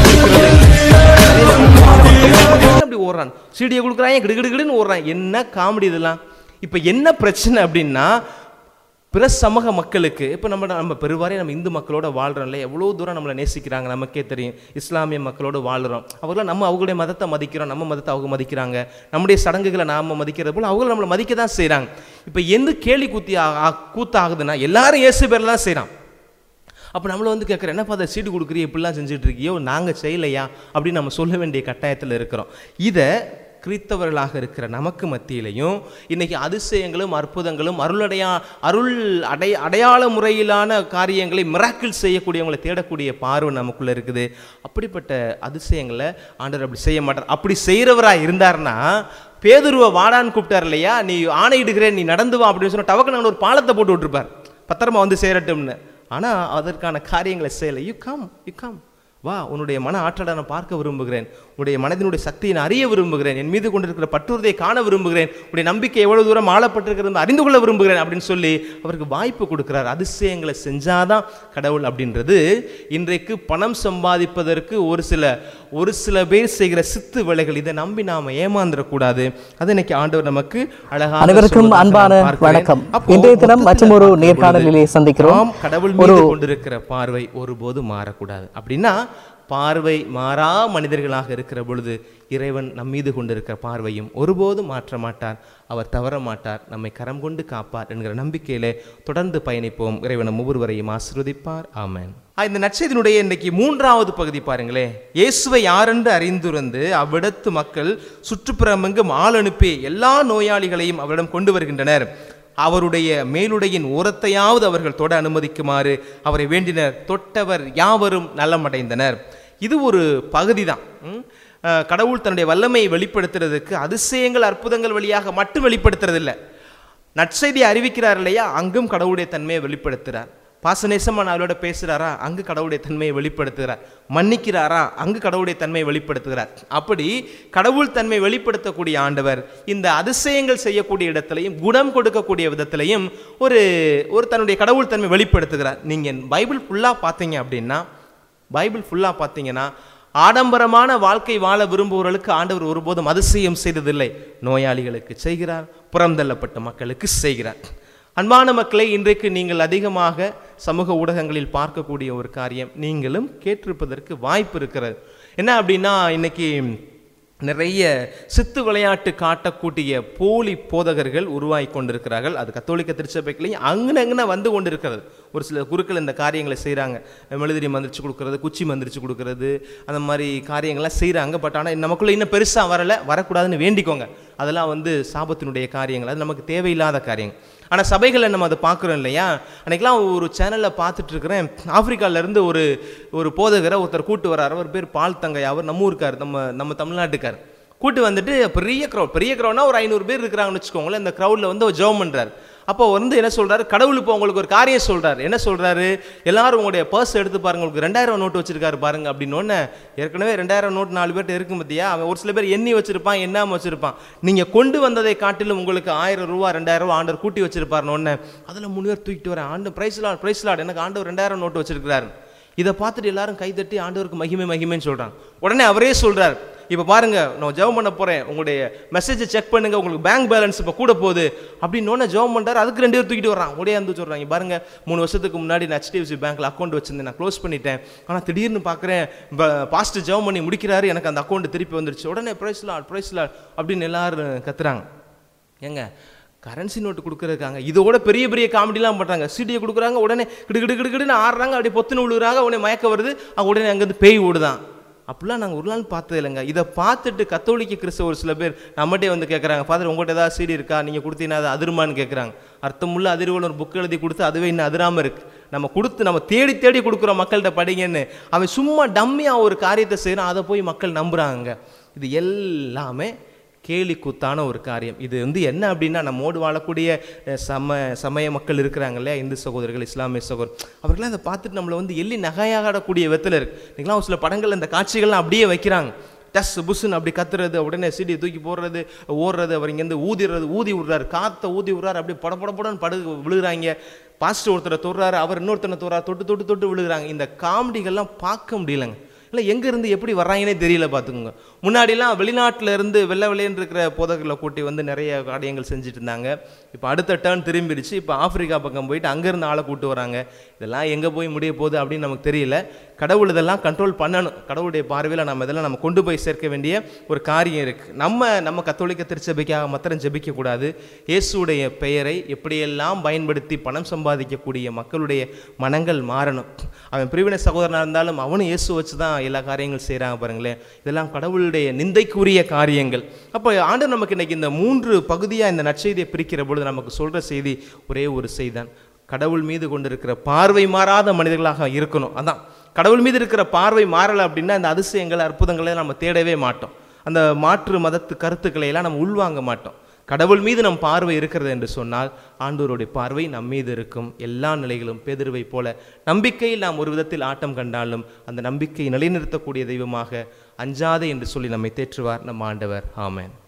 அப்படி ஓடுறான் சீடியை கொடுக்குறான் கிடுகிடுகிடுன்னு ஓடுறான் என்ன காமெடி இதெல்லாம் இப்போ என்ன பிரச்சனை அப்படின்னா பிற சமூக மக்களுக்கு இப்போ நம்ம நம்ம பெருவாரே நம்ம இந்து மக்களோட வாழ்கிறோம்ல எவ்வளோ தூரம் நம்மளை நேசிக்கிறாங்க நமக்கே தெரியும் இஸ்லாமிய மக்களோடு வாழ்கிறோம் அவங்களாம் நம்ம அவங்களுடைய மதத்தை மதிக்கிறோம் நம்ம மதத்தை அவங்க மதிக்கிறாங்க நம்முடைய சடங்குகளை நாம் மதிக்கிறது போல் அவங்க நம்மளை மதிக்க தான் செய்கிறாங்க இப்போ எந்த கேலி கூத்தி ஆ- ஆ- கூத்தாகுதுன்னா எல்லாரும் இயேசு பேரில் தான் செய்கிறான் அப்போ நம்மள வந்து கேட்குறேன் என்னப்பா அதை சீடு கொடுக்குறிய இப்படிலாம் செஞ்சுட்டு இருக்கியோ நாங்கள் செய்யலையா அப்படின்னு நம்ம சொல்ல வேண்டிய கட்டாயத்தில் இருக்கிறோம் இதை கிறித்தவர்களாக இருக்கிற நமக்கு மத்தியிலையும் இன்னைக்கு அதிசயங்களும் அற்புதங்களும் அருளடையா அருள் அடை அடையாள முறையிலான காரியங்களை மிராக்கிள் செய்யக்கூடியவங்களை தேடக்கூடிய பார்வை நமக்குள்ள இருக்குது அப்படிப்பட்ட அதிசயங்களை ஆண்டவர் அப்படி செய்ய மாட்டார் அப்படி செய்கிறவராக இருந்தார்னா பேதுருவை வாடான்னு கூப்பிட்டார் இல்லையா நீ ஆணையிடுகிறேன் நீ நடந்து வா அப்படின்னு சொன்ன டவக்கு ஒரு பாலத்தை போட்டு விட்டுருப்பார் பத்திரமா வந்து சேரட்டும்னு ஆனால் அதற்கான காரியங்களை செய்யலை யூ கம் யூ கம் வா உன்னுடைய மன ஆற்றலை நான் பார்க்க விரும்புகிறேன் உன்னுடைய மனதினுடைய சக்தியை நான் அறிய விரும்புகிறேன் என் மீது கொண்டிருக்கிற பற்றுறுதியை காண விரும்புகிறேன் உன்னுடைய நம்பிக்கை எவ்வளவு தூரம் ஆளப்பட்டிருக்கிறது அறிந்து கொள்ள விரும்புகிறேன் அப்படின்னு சொல்லி அவருக்கு வாய்ப்பு கொடுக்கிறார் அதிசயங்களை செஞ்சாதான் கடவுள் அப்படின்றது இன்றைக்கு பணம் சம்பாதிப்பதற்கு ஒரு சில ஒரு சில பேர் செய்கிற சித்து வேலைகள் இதை நம்பி நாம ஏமாந்துடக்கூடாது அது இன்னைக்கு ஆண்டவர் நமக்கு அழகாக அனைவருக்கும் சொல்வதாக அன்பான நான் பார்க்கிறேன். வணக்கம் அப்போ இன்றைய தினம் மொத்தத்துல மற்றும் ஒரு பார்க்கும் பொழுது நேர்காணலிலே சந்திக்கிறோம் நாம் கடவுள் மீது கொண்டிருக்கிற பார்வை ஒருபோது மாறக்கூடாது அப்படின்னா பார்வை மாறா மனிதர்களாக இருக்கிற பொழுது இறைவன் நம் மீது கொண்டிருக்கிற பார்வையும் ஒருபோதும் மாற்ற மாட்டார் அவர் தவற மாட்டார் நம்மை கரம் கொண்டு காப்பார் என்கிற நம்பிக்கையிலே தொடர்ந்து பயணிப்போம் இறைவன் நம் ஒவ்வொருவரையும் ஆசீர்வதிப்பார் ஆமென் ஆ, இந்த நற்செய்தியினுடைய இன்னைக்கு மூன்றாவது பகுதி பாருங்களேன் இயேசுவை யாரென்று அறிந்துறந்து அவ்விடத்து மக்கள் சுற்றுப்புறமெங்கும் ஆள் அனுப்பி எல்லா நோயாளிகளையும் அவரிடம் கொண்டு வருகின்றனர் அவருடைய மேலுடையின் ஓரத்தையாவது அவர்கள் தொட அனுமதிக்குமாறு அவரை வேண்டினர் தொட்டவர் யாவரும் நலமடைந்தனர் இது ஒரு பகுதி தான் கடவுள் தன்னுடைய வல்லமையை வெளிப்படுத்துறதுக்கு அதிசயங்கள் அற்புதங்கள் வழியாக மட்டும் வெளிப்படுத்துறதில்ல நற்செய்தியை அறிவிக்கிறார் இல்லையா அங்கும் கடவுளுடைய தன்மையை வெளிப்படுத்துகிறார் பாசநேசமான அவளோட பேசுகிறாரா அங்கு கடவுளுடைய தன்மையை வெளிப்படுத்துகிறார் மன்னிக்கிறாரா அங்கு கடவுளுடைய தன்மையை வெளிப்படுத்துகிறார் அப்படி கடவுள் தன்மை வெளிப்படுத்தக்கூடிய ஆண்டவர் இந்த அதிசயங்கள் செய்யக்கூடிய இடத்துலையும் குணம் கொடுக்கக்கூடிய விதத்திலையும் ஒரு ஒரு தன்னுடைய கடவுள் தன்மை வெளிப்படுத்துகிறார் நீங்கள் பைபிள் ஃபுல்லாக பார்த்தீங்க அப்படின்னா பைபிள் ஃபுல்லாக பார்த்தீங்கன்னா ஆடம்பரமான வாழ்க்கை வாழ விரும்புபவர்களுக்கு ஆண்டவர் ஒருபோதும் அதிசயம் செய்ததில்லை நோயாளிகளுக்கு செய்கிறார் புறந்தள்ளப்பட்ட மக்களுக்கு செய்கிறார் அன்பான மக்களை இன்றைக்கு நீங்கள் அதிகமாக சமூக ஊடகங்களில் பார்க்கக்கூடிய ஒரு காரியம் நீங்களும் கேட்டிருப்பதற்கு வாய்ப்பு இருக்கிறது என்ன அப்படின்னா இன்னைக்கு நிறைய சித்து விளையாட்டு காட்டக்கூடிய போலி போதகர்கள் உருவாகி கொண்டிருக்கிறார்கள் அது கத்தோலிக்க திருச்சபைகளையும் அங்கன வந்து கொண்டிருக்கிறது ஒரு சில குருக்கள் இந்த காரியங்களை செய்கிறாங்க மெழுதிரி மந்திரிச்சு கொடுக்கறது குச்சி மந்திரிச்சு கொடுக்கறது அந்த மாதிரி காரியங்கள்லாம் செய்கிறாங்க பட் ஆனால் நமக்குள்ள இன்னும் பெருசாக வரலை வரக்கூடாதுன்னு வேண்டிக்கோங்க அதெல்லாம் வந்து சாபத்தினுடைய காரியங்கள் அது நமக்கு தேவையில்லாத காரியங்கள் ஆனால் சபைகளில் நம்ம அதை பார்க்குறோம் இல்லையா அன்றைக்கெலாம் ஒரு சேனலில் பார்த்துட்டு இருக்கிறேன் ஆப்பிரிக்காவிலேருந்து ஒரு ஒரு போதகரை ஒருத்தர் கூட்டு வர்றாரு அவர் பேர் பால் தங்கை அவர் நம்ம ஊருக்கார் நம்ம நம்ம தமிழ்நாட்டுக்கார் கூட்டு வந்துட்டு பெரிய க்ரௌட் பெரிய க்ரௌட்னா ஒரு ஐநூறு பேர் இருக்கிறாங்கன்னு வச்சுக்கோங்களேன் இந்த க்ரௌடில் வந்து அவர் ஜெபம் பண்ணுறாரு அப்போ வந்து என்ன சொல்றாரு கடவுள் இப்போ உங்களுக்கு ஒரு காரியம் சொல்றாரு என்ன சொல்றாரு எல்லாரும் உங்களுடைய பர்ஸ் எடுத்து பாருங்க உங்களுக்கு ரெண்டாயிரம் நோட்டு வச்சிருக்காரு பாருங்க அப்படின்னு ஒன்று ஏற்கனவே ரெண்டாயிரம் நோட்டு நாலு பேர்ட்ட இருக்கும் பத்தியா அவன் ஒரு சில பேர் எண்ணி வச்சிருப்பான் எண்ணாம வச்சிருப்பான் நீங்க கொண்டு வந்ததை காட்டிலும் உங்களுக்கு ஆயிரம் ரூபா ரெண்டாயிரம் ரூபா ஆண்டவர் கூட்டி வச்சிருப்பாருன்னு ஒன்று அதில் மூணு பேர் தூக்கிட்டு வரேன் ஆண்டு பிரைஸ் லாட் பிரைஸ் லாட் எனக்கு ஆண்டவர் ரெண்டாயிரம் நோட்டு வச்சிருக்கிறாரு இதை பார்த்துட்டு எல்லாரும் கைதட்டி ஆண்டவருக்கு மகிமை மகிமைன்னு சொல்றாங்க உடனே அவரே சொல்றார் இப்போ பாருங்க நான் ஜெபம் பண்ண போறேன் உங்களுடைய மெசேஜை செக் பண்ணுங்க உங்களுக்கு பேங்க் பேலன்ஸ் இப்போ கூட போகுது அப்படின்னு ஒன்று ஜெபம் பண்றாரு அதுக்கு ரெண்டு பேர் தூக்கிட்டு வர்றான் உடைய வந்து சொல்றாங்க பாருங்க மூணு வருஷத்துக்கு முன்னாடி நான் ஹெச்டிஎஃப்சி பேங்க்ல அக்கௌண்ட் வச்சிருந்தேன் நான் க்ளோஸ் பண்ணிட்டேன் ஆனால் திடீர்னு பார்க்குறேன் பாஸ்ட் ஜெபம் பண்ணி முடிக்கிறாரு எனக்கு அந்த அக்கௌண்ட் திருப்பி வந்துருச்சு உடனே ப்ரைஸ் லாட் ப்ரைஸ் லாட் அப்படின்னு எல்லாரும் கத்துறாங்க ஏங்க கரன்சி நோட்டு கொடுக்குறதுக்காங்க இதோட பெரிய பெரிய காமெடிலாம் பண்ணுறாங்க சீடியை கொடுக்குறாங்க உடனே கிடு கிடு கிடு கிடுன்னு ஆடுறாங்க அப்படியே பொத்துன்னு விழுகிறாங்க உடனே மயக்க வருது அவங்க உடனே அங்கேருந்து பேய் ஓடுதான் அப்படிலாம் நாங்கள் ஒரு நாள் பார்த்தது இல்லைங்க இதை பார்த்துட்டு கத்தோலிக்க கிறிஸ்தவ ஒரு சில பேர் நம்மகிட்டே வந்து கேட்குறாங்க ஃபாதர் உங்கள்கிட்ட ஏதாவது சீடி இருக்கா நீங்கள் கொடுத்தீங்கன்னா அது அதிருமான்னு கேட்குறாங்க அர்த்தமுள்ள அதிர்வுகள் ஒரு புக் எழுதி கொடுத்து அதுவே இன்னும் அதிராமல் இருக்கு நம்ம கொடுத்து நம்ம தேடி தேடி கொடுக்குறோம் மக்கள்கிட்ட படிங்கன்னு அவன் சும்மா டம்மியாக ஒரு காரியத்தை செய்கிறான் அதை போய் மக்கள் நம்புகிறாங்க இது எல்லாமே கேலி கூத்தான ஒரு காரியம் இது வந்து என்ன அப்படின்னா நம்மோடு வாழக்கூடிய அஹ், சம சமய மக்கள் இருக்கிறாங்க இல்லையா இந்து சகோதரர்கள் இஸ்லாமிய சகோதரர் அவர்களாம் அதை பார்த்துட்டு நம்மளை வந்து எள்ளி நகையாடக்கூடிய விதத்தில் இருக்கு நீங்களாம் ஒரு சில படங்கள் இந்த காட்சிகள்லாம் அப்படியே வைக்கிறாங்க டஸ் புஸ்ன்னு அப்படி கத்துறது உடனே சீடியை தூக்கி போடுறது ஓடுறது அவர் இங்கேருந்து ஊதிடுறது ஊதி விடுறாரு காற்றை ஊதி விடுறாரு அப்படியே பட பட படன்னு படு விழுகிறாங்க பாஸ்டர் ஒருத்தரை தொடுறாரு அவர் இன்னொருத்தனை தொடுறாரு தொட்டு தொட்டு தொட்டு விழுகிறாங்க இந்த காமெடிகள்லாம் பார்க்க முடியலங்க இல்லை எங்கேருந்து எப்படி வர்றாங்கன்னே தெரியல பார்த்துக்கோங்க முன்னாடிலாம் வெளிநாட்டில் இருந்து வெள்ளை வெள்ளையன்னு இருக்கிற போதகர்களை கூட்டி வந்து நிறைய காரியங்கள் செஞ்சுட்டு இருந்தாங்க இப்போ அடுத்த டேர்ன் திரும்பிடுச்சு இப்போ ஆப்பிரிக்கா பக்கம் போயிட்டு அங்கேருந்து ஆளை கூட்டு வராங்க இதெல்லாம் எங்கே போய் முடிய போகுது அப்படின்னு நமக்கு தெரியல கடவுள் இதெல்லாம் கண்ட்ரோல் பண்ணணும் கடவுளுடைய பார்வையில் நம்ம இதெல்லாம் நம்ம கொண்டு போய் சேர்க்க வேண்டிய ஒரு காரியம் இருக்குது நம்ம நம்ம கத்தோலிக்க திருச்சபைக்காக மாத்திரம் ஜெபிக்கக்கூடாது இயேசுடைய பெயரை எப்படியெல்லாம் பயன்படுத்தி பணம் சம்பாதிக்கக்கூடிய மக்களுடைய மனங்கள் மாறணும் அவன் பிரிவினை சகோதரனாக இருந்தாலும் அவனும் இயேசு வச்சு தான் எல்லா காரியங்களும் செய்கிறாங்க பாருங்களேன் இதெல்லாம் கடவுளுடைய நிந்தைக்குரிய காரியங்கள் அப்போ ஆண்டு நமக்கு இன்னைக்கு இந்த மூன்று பகுதியாக இந்த நற்செய்தியை பிரிக்கிற பொழுது நமக்கு சொல்கிற செய்தி ஒரே ஒரு செய்தான் கடவுள் மீது கொண்டிருக்கிற பார்வை மாறாத மனிதர்களாக இருக்கணும் அதான் கடவுள் மீது இருக்கிற பார்வை மாறலை அப்படின்னா இந்த அதிசயங்கள் அற்புதங்களை நம்ம தேடவே மாட்டோம் அந்த மாற்று மதத்து கருத்துக்களை எல்லாம் நம்ம உள்வாங்க மாட்டோம் கடவுள் மீது நம் பார்வை இருக்கிறது என்று சொன்னால் ஆண்டவருடைய பார்வை நம் மீது இருக்கும் எல்லா நிலைகளும் பேதிருவை போல நம்பிக்கையில் நாம் ஒரு விதத்தில் ஆட்டம் கண்டாலும் அந்த நம்பிக்கையை நிலைநிறுத்தக்கூடிய தெய்வமாக அஞ்சாதே என்று சொல்லி நம்மை தேற்றுவார் நம் ஆண்டவர் ஆமென்